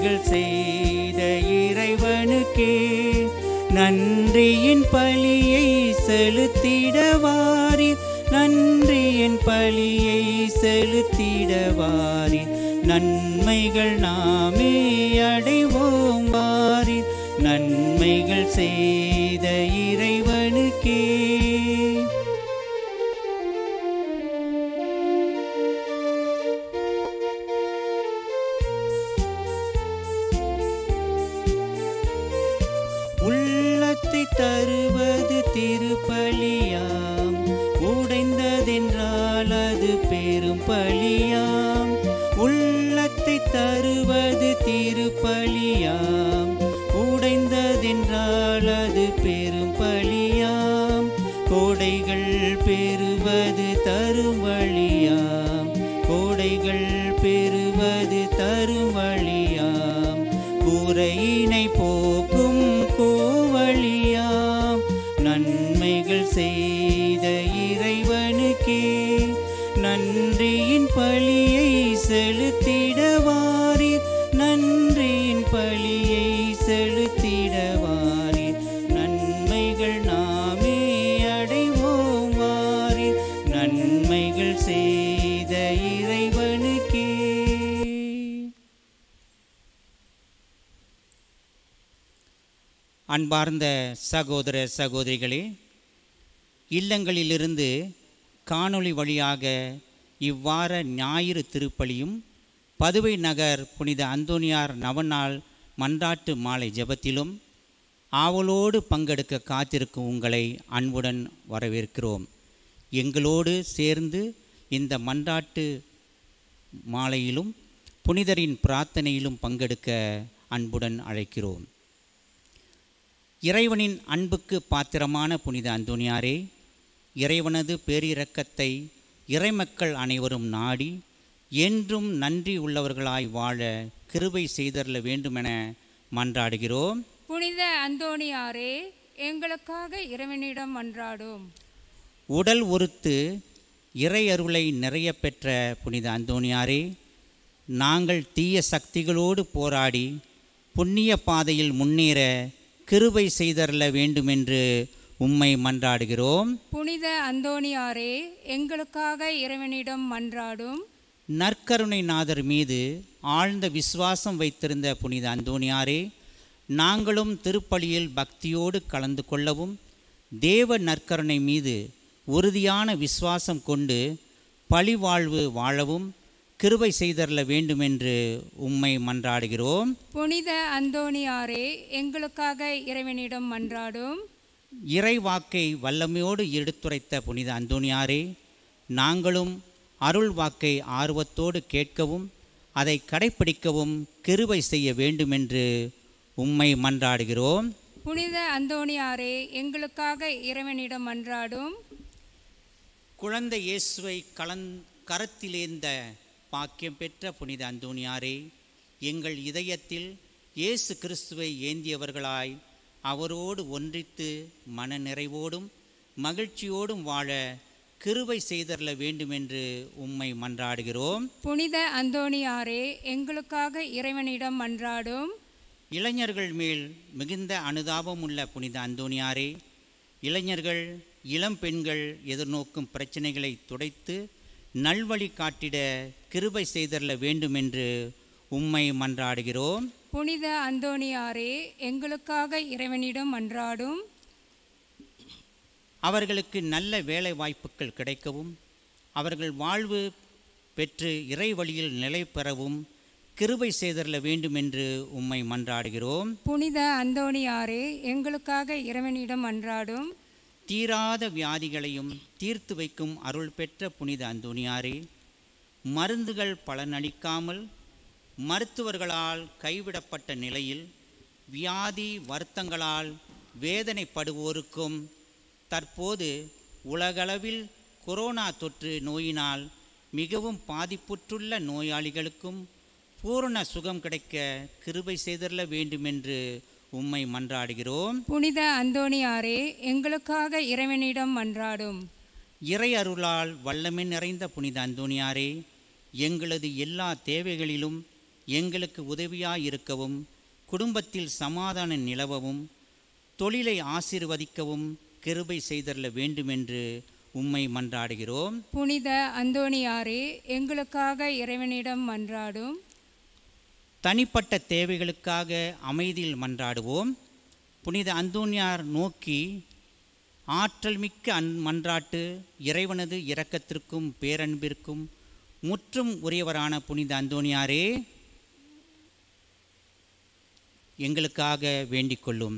நன்மைகள் செய்த இறைவனுக்கே நன்றியின் பலியை செலுத்திடவாரீர் நன்றியின் பலியை செலுத்திடவாரீர் நன்மைகள் நாமே அடைவோம் வாரீர் நன்மைகள் செய்த இறைவனுக்கே உள்ளத்தை தருவது திருப்பலியாம் உடைந்ததென்றால் அது பெரும் பலியாம் உள்ளத்தை தருவது திருப்பலியாம் உடைந்ததென்றால் அது பெரும் பலியாம் கோடைகள் பெறுவது தரும் வழியாம் கோடைகள் பெறுவது தரும் வழியாம் குறையினை போக்கும் கோவழியாம் நன்மைகள் செய்த இறைவனுக்கே நன்றியின் பலியை செலுத்திடவாரீர் நன்றியின் பலியை செலுத்திடவாரீர் நன்மைகள் நாமே அடைவோம் வாரீர் நன்மைகள் செய்த இறைவனுக்கே அன்பார்ந்த சகோதர சகோதரிகளே இல்லங்களிலிருந்து காணொளி வழியாக இவ்வார ஞாயிறு திருப்பலியும் பதுவை நகர் புனித அந்தோனியார் நவநாள் மன்றாட்டு மாலை ஜெபத்திலும் ஆவலோடு பங்கெடுக்க காத்திருக்கும் உங்களை அன்புடன் வரவேற்கிறோம் எங்களோடு சேர்ந்து இந்த மன்றாட்டு மாலையிலும் புனிதரின் பிரார்த்தனையிலும் பங்கெடுக்க அன்புடன் அழைக்கிறோம் இறைவனின் அன்புக்கு பாத்திரமான புனித அந்தோனியாரே இறைவனது பேரிரக்கத்தை இறைமக்கள் அனைவரும் நாடி என்றும் நன்றி உள்ளவர்களாய் வாழ கிருபை செய்தரல வேண்டுமென மன்றாடுகிறோம் புனித அந்தோணியாரே எங்களுக்காக இறைவனிடம் மன்றாடும் உடல் ஒருத்து இறை அருளை நிறைய பெற்ற புனித அந்தோனியாரே நாங்கள் தீய சக்திகளோடு போராடி புண்ணிய பாதையில் முன்னேற கிருபை செய்தரல வேண்டுமென்று உம்மை மன்றாடுகிறோம் புனித அந்தோணியாரே எங்களுக்காக இறைவனிடம் மன்றாடும் நற்கருணை நாதர் மீது ஆழ்ந்த விசுவாசம் வைத்திருந்த புனித அந்தோணியாரே நாங்களும் திருப்பலியில் பக்தியோடு கலந்து கொள்ளவும் தேவ நற்கருணை மீது உறுதியான விசுவாசம் கொண்டு பழிவாழ்வு வாழவும் கிருபை செய்தரல வேண்டுமென்று உம்மை மன்றாடுகிறோம் புனித அந்தோணியாரே எங்களுக்காக இறைவனிடம் மன்றாடும் இறை வாக்கை வல்லமையோடு எடுத்துரைத்த புனித அந்தோணியாரே நாங்களும் அருள் வாக்கை ஆர்வத்தோடு கேட்கவும் அதை கடைப்பிடிக்கவும் கிருபை செய்ய வேண்டுமென்று உம்மை மன்றாடுகிறோம் புனித அந்தோணியாரே எங்களுக்காக இறைவனிடம் மன்றாடும் குழந்தை இயேசுவை கலந் கரத்திலேந்த பாக்கியம் பெற்ற புனித அந்தோணியாரே எங்கள் இதயத்தில் இயேசு கிறிஸ்துவை ஏந்தியவர்களாய் அவரோடு ஒன்றித்து மன நிறைவோடும் மகிழ்ச்சியோடும் வாழ கிருபை செய்தரல வேண்டுமென்று உம்மை மன்றாடுகிறோம் புனித அந்தோணியாரே எங்களுக்காக இறைவனிடம் மன்றாடும் இளைஞர்கள் மேல் மிகுந்த அனுதாபம் உள்ள புனித அந்தோணியாரே இளைஞர்கள் இளம் பெண்கள் எதிர்நோக்கும் பிரச்சனைகளை துடைத்து நல்வழி காட்டிட கிருபை செய்தரல வேண்டுமென்று உம்மை மன்றாடுகிறோம் புனித அந்தோணியாரே எங்களுக்காக இறைவனிடம் மன்றாடும் அவர்களுக்கு நல்ல வேலை வாய்ப்புகள் கிடைக்கவும் அவர்கள் வாழ்வு பெற்று இறை வழியில் நிலை பெறவும் கிருபை செய்தரல வேண்டுமென்று உம்மை மன்றாடுகிறோம் புனித அந்தோணியாரே எங்களுக்காக இறைவனிடம் மன்றாடும் தீராத வியாதிகளையும் தீர்த்து வைக்கும் அருள் பெற்ற புனித அந்தோணியாரே மருந்துகள் பலனளிக்காமல் மருத்துவர்களால் கைவிடப்பட்ட நிலையில் வியாதி வருத்தங்களால் வேதனைப்படுவோருக்கும் தற்போது உலகளவில் கொரோனா தொற்று நோயினால் மிகவும் பாதிப்புற்றுள்ள நோயாளிகளுக்கும் பூரண சுகம் கிடைக்க கிருபை செய்தரல வேண்டுமென்று உம்மை மன்றாடுகிறோம் புனித அந்தோணியாரே எங்களுக்காக இறைவனிடம் மன்றாடும் இறை அருளால் வல்லமை நிறைந்த புனித அந்தோணியாரே எங்களது எல்லா தேவைகளிலும் எங்களுக்கு உதவியாயிருக்கவும் குடும்பத்தில் சமாதானம் நிலவவும் தொழிலை ஆசீர்வதிக்கவும் கிருபை செய்தரல வேண்டுமென்று உம்மை மன்றாடுகிறோம் புனித அந்தோணியாரே எங்களுக்காக இறைவனிடம் மன்றாடும் தனிப்பட்ட தேவைகளுக்காக அமைதியில் மன்றாடுவோம் புனித அந்தோனியார் நோக்கி ஆற்றல் மிக்க அன் மன்றாட்டு இறைவனது இரக்கத்திற்கும் பேரன்பிற்கும் முற்றும் உரியவரான புனித அந்தோனியாரே எங்களுக்காக வேண்டிக் கொள்ளும்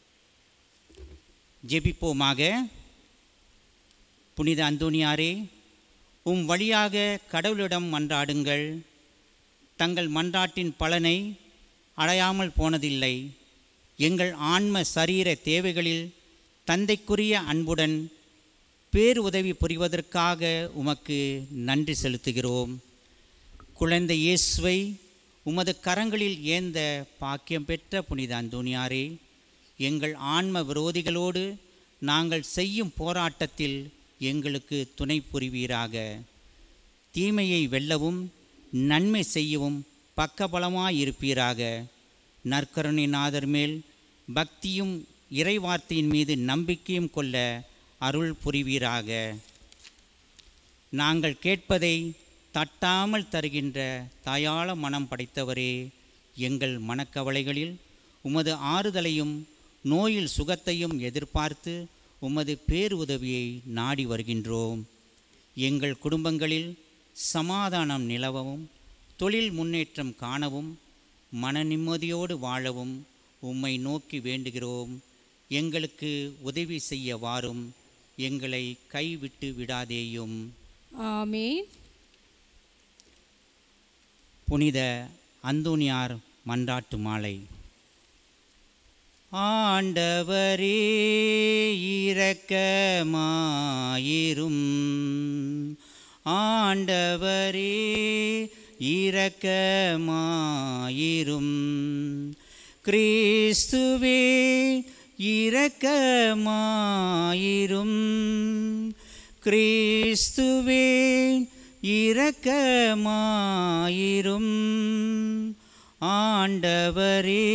ஜெபிப்போமாக புனித அந்தோனியாரே உம் வழியாக கடவுளிடம் மன்றாடுங்கள் தங்கள் மன்றாட்டின் பலனை அடையாமல் போனதில்லை எங்கள் ஆன்ம சரீர தேவைகளில் தந்தைக்குரிய அன்புடன் பேர் உதவி புரிவதற்காக உமக்கு நன்றி செலுத்துகிறோம் குழந்தை இயேசுவை உமது கரங்களில் ஏந்த பாக்கியம் பெற்ற புனித அந்தோனியாரே எங்கள் ஆன்ம விரோதிகளோடு நாங்கள் செய்யும் போராட்டத்தில் எங்களுக்கு துணை புரிவீராக தீமையை வெல்லவும் நன்மை செய்யவும் பக்கபலமாயிருப்பீராக நற்கருணை நாதர் மேல் பக்தியும் இறைவார்த்தையின் மீது நம்பிக்கையும் கொள்ள அருள் புரிவீராக நாங்கள் கேட்பதை தட்டாமல் தருகின்ற தாயாள மனம் படைத்தவரே எங்கள் மனக்கவலைகளில் உமது ஆறுதலையும் நோயில் சுகத்தையும் எதிர்பார்த்து உமது பேருதவியை நாடி வருகின்றோம் எங்கள் குடும்பங்களில் சமாதானம் நிலவவும் தொழில் முன்னேற்றம் காணவும் மன நிம்மதியோடு வாழவும் உம்மை நோக்கி வேண்டுகிறோம் எங்களுக்கு உதவி செய்ய வாரும் எங்களை கைவிட்டு விடாதேயும் ஆமென் புனித அந்தோனியார் மன்றாட்டு மாலை ஆண்டவரே இரக்கமாயிரும் ஆண்டவரே இரக்கமாயிரும் கிறிஸ்துவே இரக்கமாயிரும் கிறிஸ்துவே இரக்கமாயிரும் ஆண்டவரே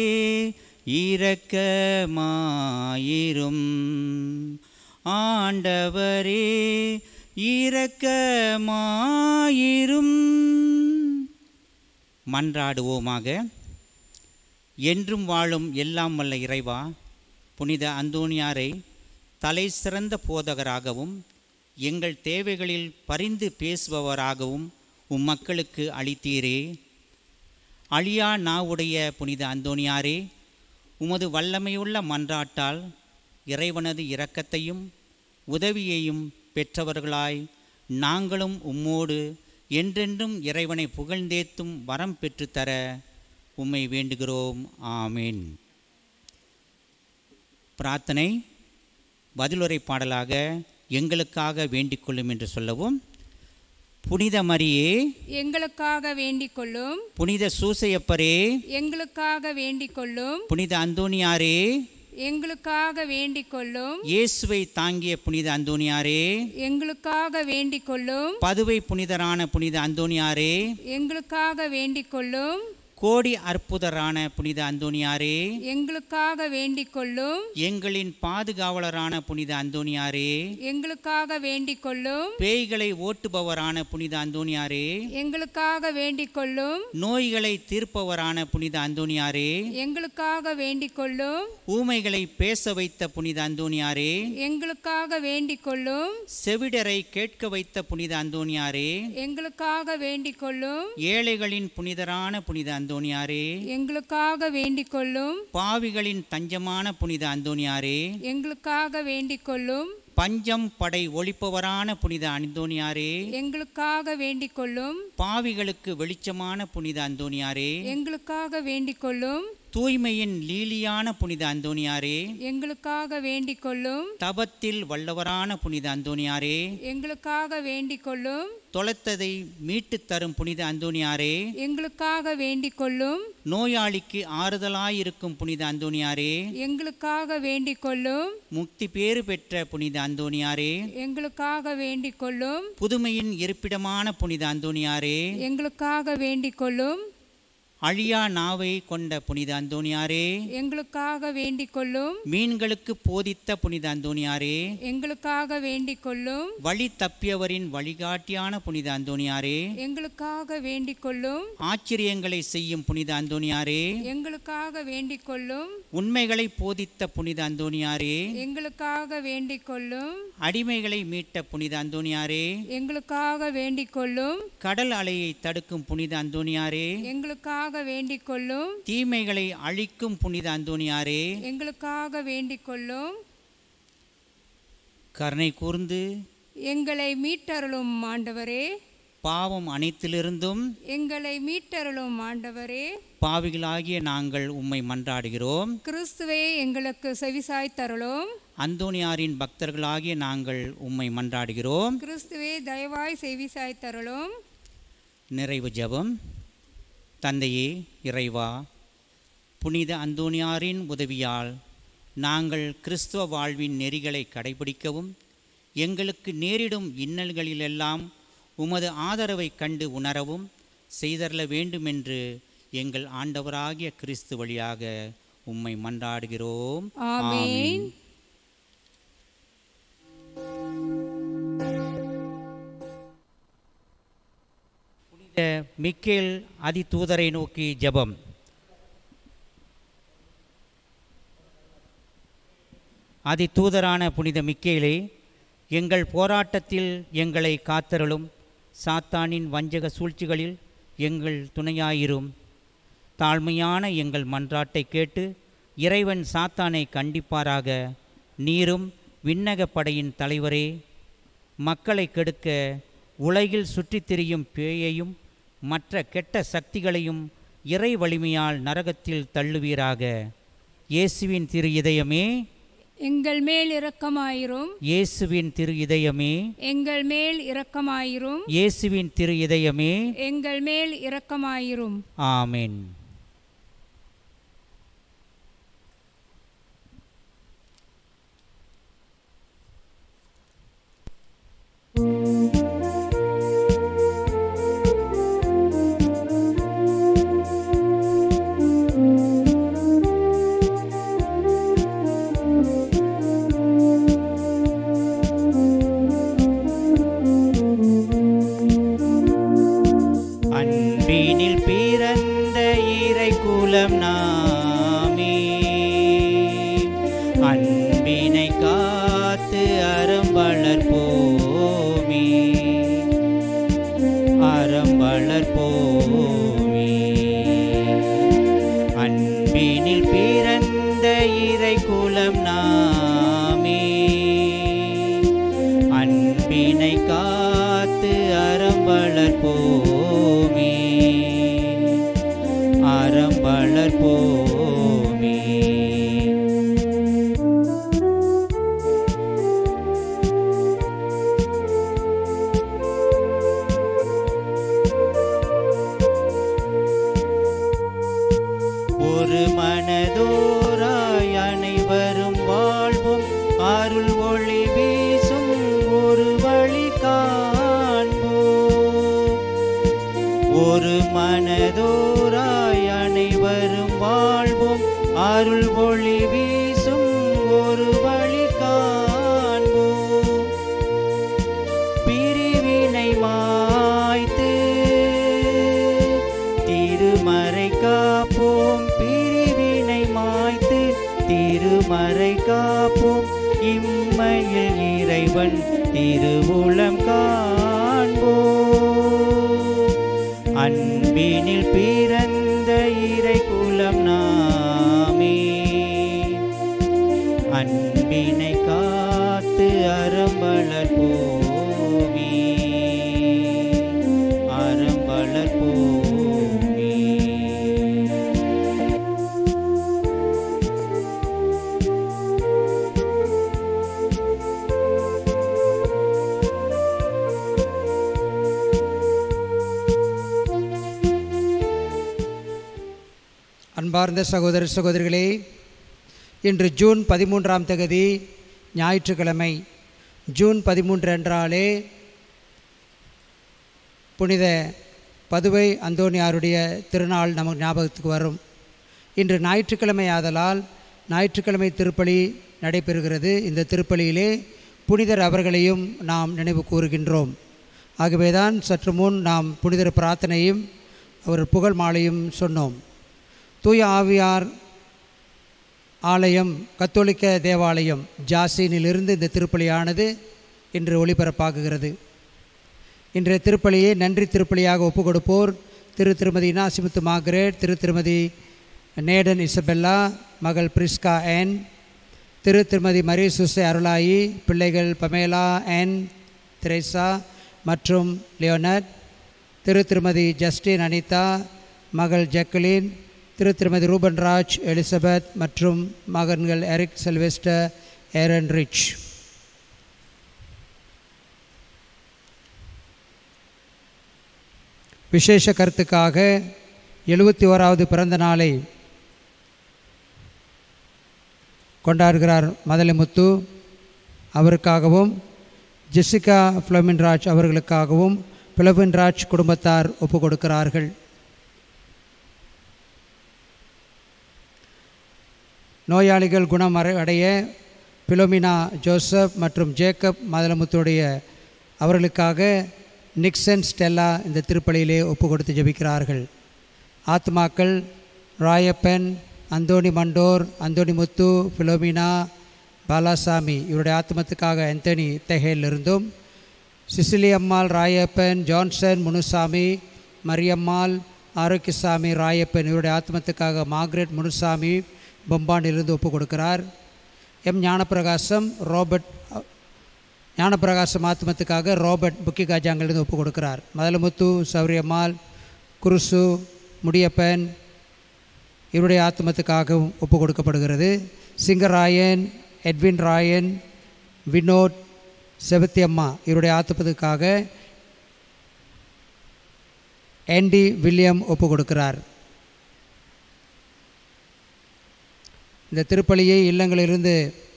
இரக்கமாயிரும் ஆண்டவரே இரக்கமாயிரும் மன்றாடுவோமாக என்றும் வாழும் எல்லாம் வல்ல இறைவா புனித அந்தோனியாரை தலை சிறந்த போதகராகவும் எங்கள் தேவைகளில் பரிந்து பேசுபவராகவும் உம் மக்களுக்கு அளித்தீரே அழியா நாவுடைய புனித அந்தோனியாரே உமது வல்லமையுள்ள மன்றாட்டால் இறைவனது இரக்கத்தையும் உதவியையும் பெற்றவர்களாய் நாங்களும் உம்மோடு என்றென்றும் இறைவனை புகழ்ந்தேத்தும் வரம் பெற்றுத்தர உம்மை வேண்டுகிறோம் ஆமேன் பிரார்த்தனை பதிலுரை பாடலாக எங்களுக்காக வேண்டிக் கொள்ளும் என்று சொல்லவும் புனித மரியே எங்களுக்காக வேண்டிக் கொள்ளும் புனித சூசையப்பரே எங்களுக்காக வேண்டிக் கொள்ளும் புனித அந்தோனியாரே எங்களுக்காக வேண்டிக் கொள்ளும் இயேசுவை தாங்கிய புனித அந்தோனியாரே எங்களுக்காக வேண்டிக் கொள்ளும் பதுவை புனிதரான புனித அந்தோனியாரே எங்களுக்காக வேண்டிக் கொள்ளும் கோடி அற்புதரான புனித அந்தோனியாரே எங்களுக்காக வேண்டிக் கொள்ளும் எங்களின் பாதுகாவலரான புனித அந்தோனியாரே எங்களுக்காக வேண்டிக் கொள்ளும் பேய்களை ஓட்டுபவரான புனித அந்தோனியாரே எங்களுக்காக வேண்டிக் கொள்ளும் நோய்களை தீர்ப்பவரான புனித அந்தோனியாரே எங்களுக்காக வேண்டிக் கொள்ளும் ஊமைகளை பேச வைத்த புனித அந்தோனியாரே எங்களுக்காக வேண்டிக் கொள்ளும் செவிடரை கேட்க வைத்த புனித அந்தோனியாரே எங்களுக்காக வேண்டிக் கொள்ளும் ஏழைகளின் புனிதரான புனித அந்தோனியாரே எங்களுக்காக வேண்டிக் கொள்ளும் பாவிகளின் தஞ்சமான புனித அந்தோனியாரே எங்களுக்காக வேண்டிக் கொள்ளும் பஞ்சம் படை ஒழிப்பவரான புனித அந்தோனியாரே எங்களுக்காக வேண்டிக் கொள்ளும் பாவிகளுக்கு வெளிச்சமான புனித அந்தோனியாரே எங்களுக்காக வேண்டிக் கொள்ளும் தூய்மையின் லீலியான புனித அந்தோனியாரே எங்களுக்காக வேண்டிக் கொள்ளும் தபத்தில் வல்லவரான புனித அந்தோனியாரே எங்களுக்காக வேண்டிக் கொள்ளும் தொலைத்ததை மீட்டுத் தரும் புனித அந்தோனியாரே எங்களுக்காக வேண்டிக் கொள்ளும் நோயாளிக்கு ஆறுதலாயிருக்கும் புனித அந்தோனியாரே எங்களுக்காக வேண்டிக் கொள்ளும் முக்தி பேறு பெற்ற புனித அந்தோனியாரே எங்களுக்காக வேண்டிக் கொள்ளும் புதுமையின் இருப்பிடமான புனித அந்தோனியாரே எங்களுக்காக வேண்டிக் கொள்ளும் அழியா நாவை கொண்ட புனித அந்தோணியாரே எங்களுக்காக வேண்டிக் கொள்ளும் மீன்களுக்கு போதித்த புனித அந்தோணியாரே எங்களுக்காக வேண்டிக் கொள்ளும் வழி தப்பியவரின் வழிகாட்டியான புனித அந்தோணியாரே எங்களுக்காக வேண்டிக் கொள்ளும் ஆச்சரியங்களை செய்யும் புனித அந்தோணியாரே எங்களுக்காக வேண்டிக் கொள்ளும் உண்மைகளை போதித்த புனித அந்தோணியாரே எங்களுக்காக வேண்டிக் கொள்ளும் அடிமைகளை மீட்ட புனித அந்தோணியாரே எங்களுக்காக வேண்டிக் கொள்ளும் கடல் அலையை தடுக்கும் புனித அந்தோணியாரே எங்களுக்காக வேண்டிக் கொள்ளும் தீமைகளை அழிக்கும் புனித அந்தோணியாரே எங்களுக்காக வேண்டிக் கொள்ளும் கருணை கூர்ந்து எங்களை மீட்டருளும் ஆண்டவரே பாவம் அனைத்திலிருந்தும் எங்களை மீட்டருளும் ஆண்டவரே பாவிகளாகிய நாங்கள் உம்மை மன்றாடுகிறோம் கிறிஸ்துவே எங்களுக்கு செவிசாய் தருளும் அந்தோணியாரின் பக்தர்களாகிய நாங்கள் உம்மை மன்றாடுகிறோம் கிறிஸ்துவே தயவாய் செவிசாய் தருளும் நிறைவு ஜெபம் தந்தையே இறைவா புனித அந்தோணியாரின் உதவியால் நாங்கள் கிறிஸ்துவ வாழ்வின் நெறிகளை கடைபிடிக்கவும் எங்களுக்கு நேரிடும் இன்னல்களிலெல்லாம் உமது ஆதரவைக் கண்டு உணரவும் செய்தரல வேண்டுமென்று எங்கள் ஆண்டவராகிய கிறிஸ்து வழியாக உம்மை மன்றாடுகிறோம் ஆமென். புனித மிக்கேல் அதிதூதரை நோக்கி ஜெபம் அதிதூதரான புனித மிக்கேலே எங்கள் போராட்டத்தில் எங்களை காத்தருளும் சாத்தானின் வஞ்சக சூழ்ச்சிகளில் எங்கள் துணையாயிரும் தாழ்மையான எங்கள் மன்றாட்டை கேட்டு இறைவன் சாத்தானை கண்டிப்பாராக நீரும் விண்ணகப் படையின் தலைவரே மக்களை கெடுக்க உலகில் சுற்றித் திரியும் பேயையும் மற்ற கெட்ட சக்திகளையும் இறை வலிமையால் நரகத்தில் தள்ளுவீராக இயேசுவின் திரு இதயமே எங்கள் மேல் இரக்கமாயிரும் இயேசுவின் திரு இதயமே எங்கள் மேல் இரக்கமாயிரும் இயேசுவின் திரு இதயமே எங்கள் மேல் இரக்கமாயிரும் ஆமென் அன்பினில் பிறந்த இறை குலம் நாமே அன்பினை காத்து அறம் வளர்ப்போமே அறம் வளர்ப்போமே அன்பினில் பிறந்த இறை குலம் நாமே அன்பினை காத்து அறம் வளர்ப்போமே அறம் வளர்ப்போமே ஒரு மனதோராய் அனைவரும் வாழ்வும் அருள் ஒளி வீசும் ஒரு வழி காண்போம் ஒரு மனதோராய் அனைவரும் வாழ்வும் அருள் ஒளி வீசும் ஒரு வழி காண்போம் பிரிவினை மாய்த்து திருமறை காப்போம் பிரிவினை மாய்த்து திருமறை காப்போம் இம்மையில் இறைவன் திருவுளம் காண்போம் அன்பினில் பிறந்த இறை குலம் நாமே அன்பினை காத்து அறம் வளர்ப்போமே அறம் வளர்ப்போமே அன்பார்ந்த சகோதர சகோதரிகளே இன்று ஜூன் பதிமூன்றாம் தேதி ஞாயிற்றுக்கிழமை ஜூன் பதிமூன்று என்றாலே புனித பதுவை அந்தோனியாருடைய திருநாள் நமக்கு ஞாபகத்துக்கு வரும் இன்று ஞாயிற்றுக்கிழமை ஆதலால் ஞாயிற்றுக்கிழமை திருப்பலி நடைபெறுகிறது இந்த திருப்பலியிலே புனிதர் அவர்களையும் நாம் நினைவு கூறுகின்றோம் ஆகவேதான் சற்று முன் நாம் புனிதர் பிரார்த்தனையும் அவர் புகழ் மாலையும் சொன்னோம் தூய ஆவியார் ஆலயம் கத்தோலிக்க தேவாலயம் ஜாசீனிலிருந்து இந்த திருப்பலியானது இன்று ஒளிபரப்பாகுகிறது இன்றைய திருப்பலியை நன்றி திருப்பலியாக ஒப்பு கொடுப்போர் திரு திருமதி இனாசிமுத்து மார்கரெட் திரு திருமதி நேடன் இசபெல்லா மகள் பிரிஸ்கா என் திரு திருமதி மரி சுசை அருளாயி பிள்ளைகள் பமேலா என் திரேசா மற்றும் லியோனட் திரு திருமதி ஜஸ்டின் அனிதா மகள் ஜெக்கலின் திரு திருமதி ரூபன் ராஜ் எலிசபெத் மற்றும் மகன்கள் எரிக் செல்வெஸ்டர் ஏரன் ரிச் விசேஷ கருத்துக்காக எழுபத்தி ஓராவது பிறந்த நாளை கொண்டாடுகிறார் மதலிமுத்து அவருக்காகவும் ஜெசிகா ஃப்ளமின்ராஜ் அவர்களுக்காகவும் பிளவின்ராஜ் குடும்பத்தார் ஒப்பு கொடுக்கிறார்கள் நோயாளிகள் குணம் அறை- அடைய பிலோமினா ஜோசப் மற்றும் ஜேக்கப் மதலமுத்துடைய அவர்களுக்காக நிக்சன் ஸ்டெல்லா இந்த திருப்பலியிலே ஒப்பு கொடுத்து ஜெபிக்கிறார்கள் ஆத்மாக்கள் ராயப்பன் அந்தோணி மண்டோர் அந்தோணி முத்து பிலோமினா பாலாசாமி இவருடைய ஆத்மத்துக்காக ஆந்தனி தெஹேலிருந்தும் சிசிலி அம்மாள் ராயப்பன் ஜான்சன் முனுசாமி மரியம்மாள் ஆரோக்கியசாமி ராயப்பன் இவருடைய ஆத்மத்துக்காக மார்க்ரெட் முனுசாமி பொம்பாண்டிலிருந்து ஒப்பு கொடுக்கிறார் எம் ஞானப்பிரகாசம் ரோபர்ட் அ, ஞானப்பிரகாசம் ஆத்மத்துக்காக ரோபர்ட் புக்கி காஜாங்கிலிருந்து ஒப்பு கொடுக்கிறார் மதலமுத்து சௌரியம்மாள் குருசு முடியப்பன் இவருடைய ஆத்மத்துக்காகவும் ஒப்பு கொடுக்கப்படுகிறது சிங்கராயன் எட்வின் ராயன் வினோத் செபத்தியம்மா இவருடைய ஆத்மத்துக்காக ஆண்டி வில்லியம் ஒப்பு கொடுக்கிறார் இந்த திருப்பலியை இல்லங்களிலிருந்து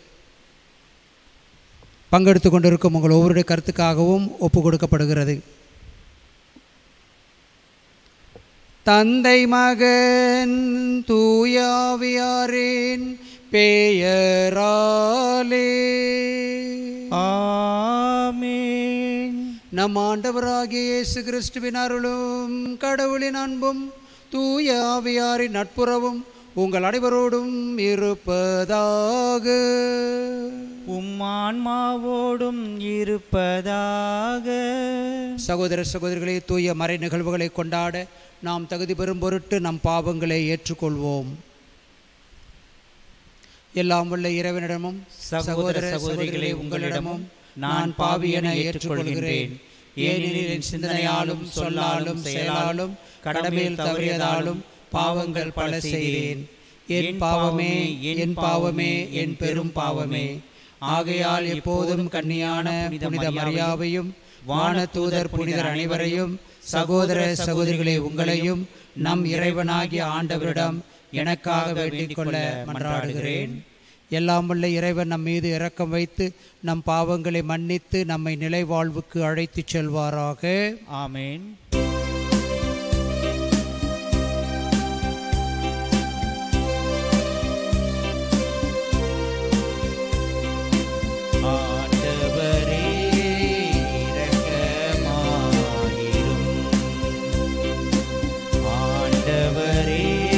பங்கெடுத்து கொண்டிருக்கும் உங்கள் ஒவ்வொருடைய கருத்துக்காகவும் ஒப்பு கொடுக்கப்படுகிறது தந்தை மகன் தூயாவியாரின் பெயராலே ஆமேன் நம் ஆண்டவராகிய இயேசு கிறிஸ்துவின் அருளும் கடவுளின் அன்பும் தூய ஆவியாரின் நட்புறவும் உங்கள் அனைவரோடும் இருப்பதாக உம்மான்மாவோடும் இருப்பதாக சகோதர சகோதரிகளே தூய மறை நிகழ்வுகளை கொண்டாட நாம் தகுதி பெறும் பொருட்டு நம் பாவங்களை ஏற்றுக்கொள்வோம் எல்லாம் உள்ள இறைவனிடமும் சகோதர சகோதரிகளே உங்களிடமும் நான் பாவி என ஏற்றுக்கொள்கிறேன் ஏனெனில் என் சிந்தனையாலும் சொல்லாலும் செயலாலும் கடமையில் தவறியதாலும் பாவங்கள் பல செய்தேன் என் பாவமே என் பாவமே என் பெரும் பாவமே ஆகையால் எப்போதும் கன்னியான புனித மரியாவையும் வான தூதர் புனிதர் அனைவரையும் சகோதர சகோதரிகளே உங்களையும் நம் இறைவனாகிய ஆண்டவரிடம் எனக்காக வேண்டிக் கொள்ள மன்றாடுகிறேன் எல்லாம் வல்ல இறைவன் நம் மீது இரக்கம் வைத்து நம் பாவங்களை மன்னித்து நம்மை நிலை வாழ்வுக்கு அழைத்துச் செல்வாராக ஆமேன் ஆண்டவரே இரக்கமாயிரும் ஆண்டவரே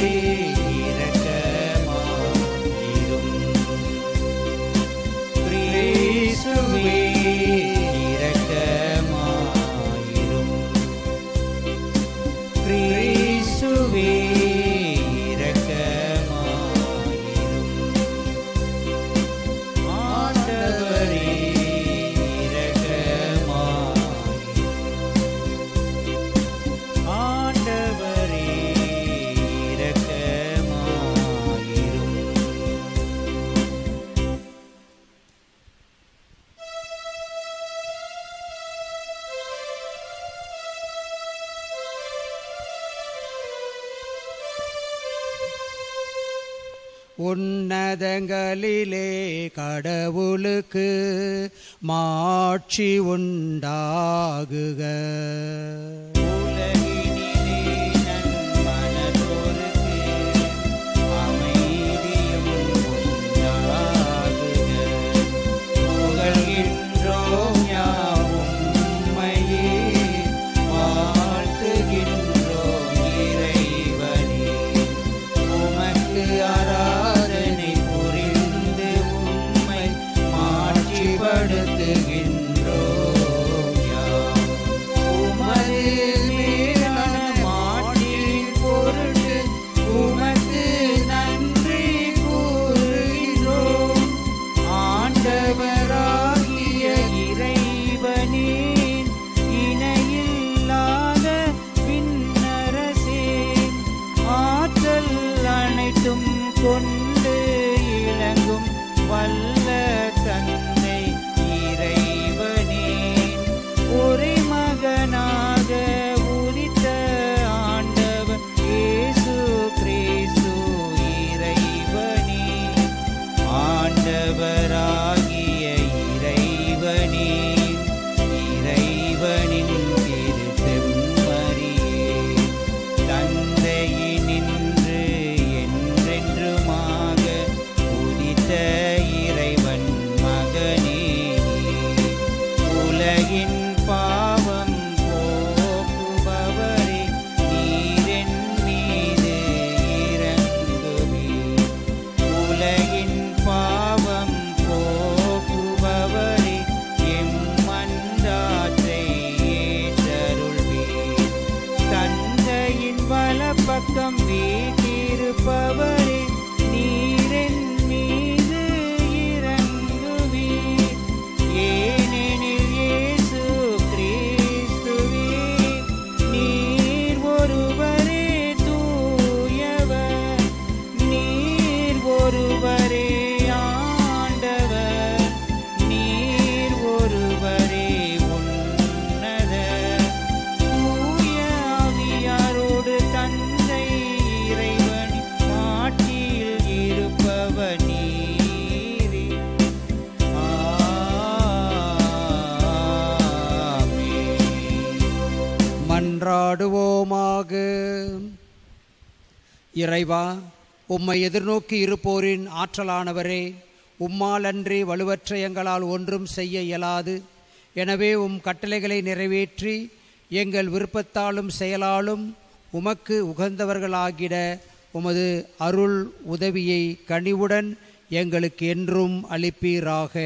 இரக்கமாயிரும் கிறிஸ்துவே இரக்கமாயிரும் கிறிஸ்துவே இரக்கமாயிரும் ஆண்டவரே இரக்கமாயிரும் ஆண்டவரே இரக்கமாயிரும் உன்னதங்களிலே கடவுளுக்கு மாட்சி உண்டாகுக உலகினிலே கொண்டு இளங்கும் வல்ல தந்தை இறைவனே ஒரு மகனாக உதித்த ஆண்டவர் இயேசு கிறிஸ்து இறைவனே ஆண்டவராகிய இறைவனே இறைவனின் திரு செம்மறியே தந்தையினின்று என்றென்றுமாக உதித்த இறைவன் மகனே உலகின் பாவம் போக்குபவரே நீரென் மீது இறங்குவே உலகின் பாவம் போக்குபவரே எம் மன்றாற்றை ஏற்றருள்வீர் தந்தையின் வலப்பக்கம் வீட்டிருப்பவரே நீரென் மீது இறங்குவீர் ஏனெனில் இயேசு கிறிஸ்துவே நீர் ஒருவரே தூயவர் நீர் ஒருவரே ஆண்டவர் நீர் ஒருவரே உன்னதர் தூய ஆவியாரோடு தந்தை இறைவன் மாட்டில் இருப்பவர் நீரே ஆமென். மன்றாடுவோமாக இறைவா உம்மை எதிர்நோக்கி இருப்போரின் ஆற்றலானவரே உம்மால் அன்றி வலுவற்ற எங்களால் ஒன்றும் செய்ய இயலாது எனவே உம் கட்டளைகளை நிறைவேற்றி எங்கள் விருப்பத்தாலும் செயலாலும் உமக்கு உகந்தவர்களாகிட உமது அருள் உதவியை கனிவுடன் எங்களுக்கு என்றும் அளிப்பீராக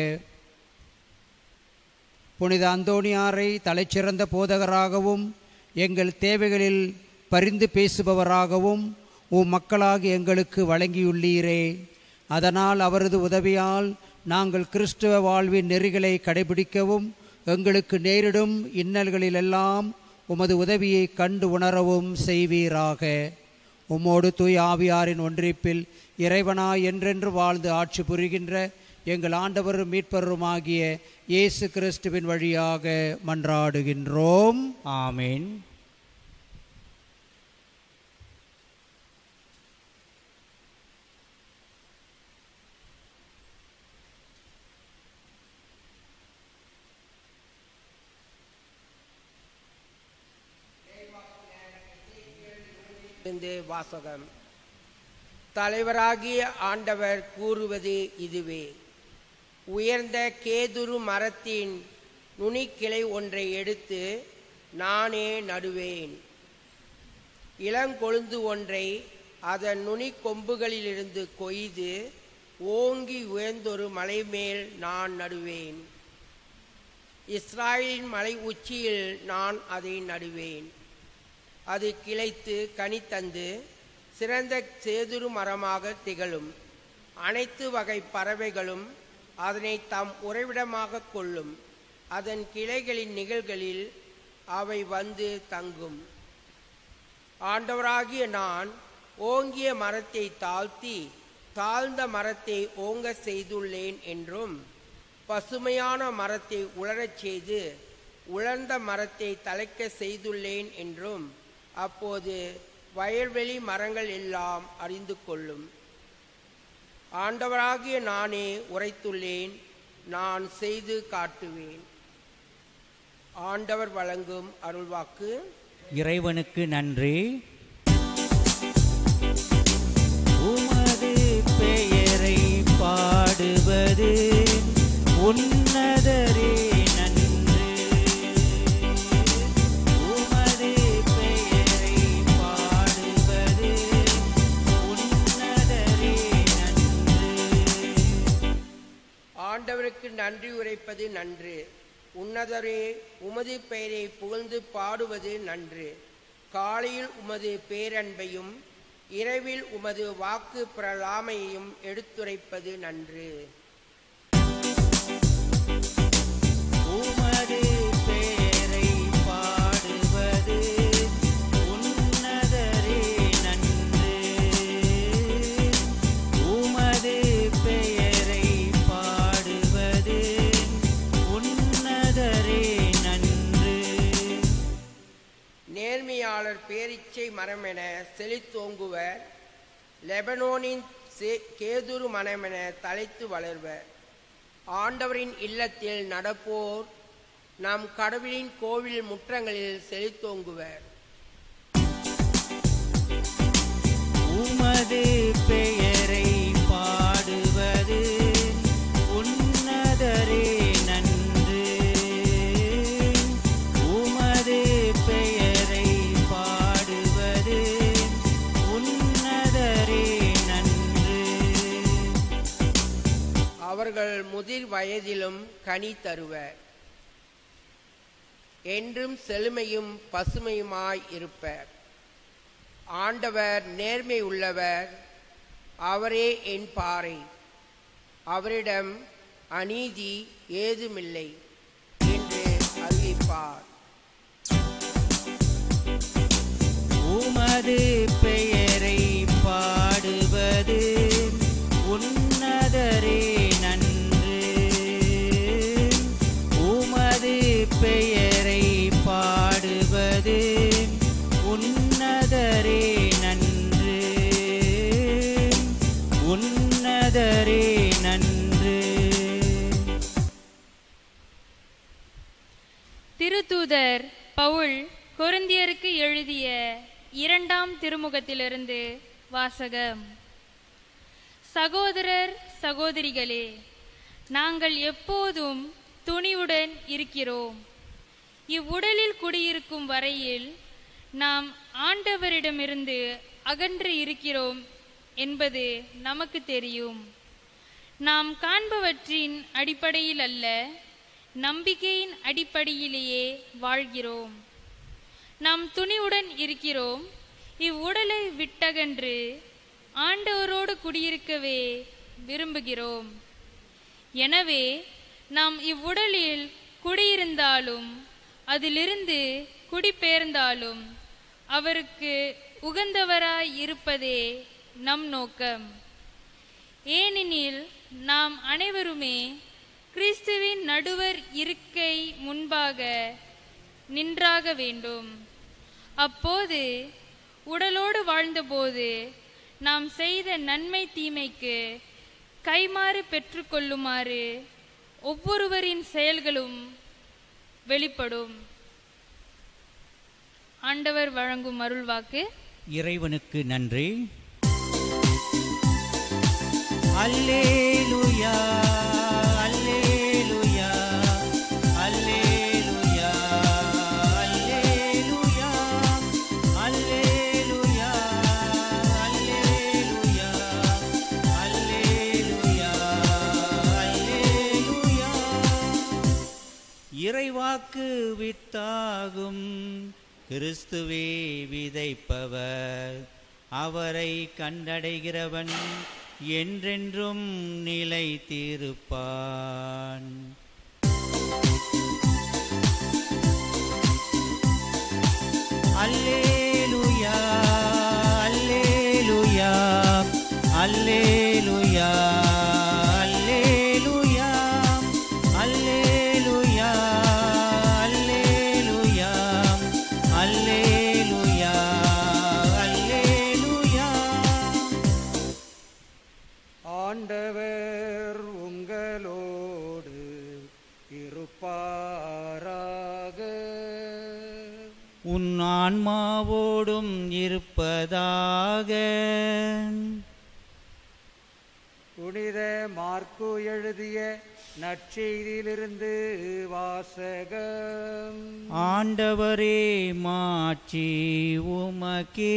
புனித அந்தோணியாரை தலைச்சிறந்த போதகராகவும் எங்கள் தேவைகளில் பரிந்து பேசுபவராகவும் உம் மக்களாக எங்களுக்கு வழங்கியுள்ளீரே அதனால் அவரது உதவியால் நாங்கள் கிறிஸ்துவ வாழ்வின் நெறிகளை கடைபிடிக்கவும் எங்களுக்கு நேரிடும் இன்னல்களிலெல்லாம் உமது உதவியை கண்டு உணரவும் செய்வீராக உம்மோடு தூய் ஆவியாரின் ஒன்றிப்பில் இறைவனாய் என்றென்று வாழ்ந்து ஆட்சி புரிகின்ற எங்கள் ஆண்டவரும் மீட்பருமாகிய இயேசு கிறிஸ்துவின் வழியாக மன்றாடுகின்றோம் ஆமென் இருந்து வாசகம் தலைவராகிய ஆண்டவர் கூறுவது இதுவே உயர்ந்த கேதுரு மரத்தின் நுனிக்கிளை ஒன்றை எடுத்து நானே நடுவேன் இளங்கொழுந்து ஒன்றை அதன் நுனி கொம்புகளிலிருந்து கொய்து ஓங்கி உயர்ந்தொரு மலை மேல் நான் நடுவேன் இஸ்ராயலின் மலை உச்சியில் நான் அதை நடுவேன் அது கிளைத்து கனி தந்து சிறந்த சேதுரு மரமாக திகழும் அனைத்து வகை பறவைகளும் அதனை தம் உறைவிடமாக கொள்ளும் அதன் கிளைகளின் நிகழ்களில் அவை வந்து தங்கும் ஆண்டவராகிய நான் ஓங்கிய மரத்தை தாழ்த்தி தாழ்ந்த மரத்தை ஓங்க செய்துள்ளேன் என்றும் பசுமையான மரத்தை உலரச் செய்து உலர்ந்த மரத்தை தலைக்க செய்துள்ளேன் என்றும் அப்போது வயல்வெளி மரங்கள் எல்லாம் அறிந்து கொள்ளும் ஆண்டவராகிய நானே உரைத்துள்ளேன் நான் செய்து காட்டுவேன் ஆண்டவர் வழங்கும் அருள்வாக்கு இறைவனுக்கு நன்றி உமது பெயரை பாடுவது உன்னதரே நன்று உமது பெயரை பாடுவது உன்னதரே நன்று ஆண்டவருக்கு நன்றி உரைப்பது நன்று உன்னதரே உமது பெயரை புகழ்ந்து பாடுவது நன்று காலையில் உமது பேரன்பையும் இரவில் உமது வாக்கு பிரலாமையையும் எடுத்துரைப்பது நன்று உமது பெயரை பாடுவது உன்னதரே நன்று பேரிச்சை மரமென செழித்தோங்குவர் லெபனோனின் சே- கேதுரு மரமென தலைத்து வளர்வர் ஆண்டவரின் இல்லத்தில் நடப்போர் நம் கடவுளின் கோவில் முற்றங்களில் செழித்தோங்குவர் உமது பெயரை பாடுவது உன்னதரே நன்று உமது பெயரை பாடுவது உன்னதரே நன்று அவர்கள் முதிர் வயதிலும் கனி தருவர் என்றும் செழுமையும் பசுமையுமாய் இருப்பர் ஆண்டவர் நேர்மை உள்ளவர் அவரே என் பாறை அவரிடம் அநீதி ஏதுமில்லை என்று அறிவிப்பார் உமது பெயரை பாடுவது உன்னதரே நன்று உமது பெயரை பாடுவது உன்னதரே நன்று உன்னதரே நன்று திருத்தூதர் பவுல் கொரிந்தியருக்கு எழுதிய இரண்டாம் திருமுகத்திலிருந்து வாசகம் சகோதரர் சகோதரிகளே நாங்கள் எப்போதும் துணிவுடன் இருக்கிறோம் இவ்வுடலில் குடியிருக்கும் வரையில் நாம் ஆண்டவரிடமிருந்து அகன்று இருக்கிறோம் என்பது நமக்கு தெரியும் நாம் காண்பவற்றின் அடிப்படையில் அல்ல நம்பிக்கையின் அடிப்படையிலேயே வாழ்கிறோம் நாம் துணிவுடன் இருக்கிறோம் இவ்வுடலை விட்டகன்று ஆண்டவரோடு குடியிருக்கவே விரும்புகிறோம் எனவே நாம் இவ்வுடலில் குடியிருந்தாலும் அதிலிருந்து குடிபெயர்ந்தாலும் அவருக்கு உகந்தவராய் இருப்பதே நம் நோக்கம் ஏனெனில் நாம் அனைவருமே கிறிஸ்துவின் நடுவர் இருக்கை முன்பாக நின்றாக வேண்டும் அப்போது உடலோடு வாழ்ந்தபோது நாம் செய்த நன்மை தீமைக்கு கைமாறு பெற்றுக்கொள்ளுமாறு ஒவ்வொருவரின் செயல்களும் வெளிப்படும் ஆண்டவர் வழங்கும் அருள்வாக்கு இறைவனுக்கு நன்றி அல்லேலூயா அல்லேலூயா அல்லேலூயா அல்லேலூயா அல்லேலூயா அல்லேலூயா அல்லேலூயா அல்லேலூயா இறைவாக்கு வித்தாகும் கிறிஸ்துவே விதைப்பவர் அவரை கண்டடைகிறவன் என்றென்றும் நிலைத்திருப்பான் அல்லேலூயா அல்லேலூயா அல்லேலூயா அல்லேலூயா அல்லேலூயா அல்லேலூயா அல்லேலூயா அல்லேலூயா ஆண்டவர் உங்களோடு இருப்பாராக உன் ஆன்மாவோடும் இருப்பதாக புனித மார்க்கு எழுதிய நற்செய்தியிலிருந்து வாசகம் ஆண்டவரே மாட்சி உமக்கே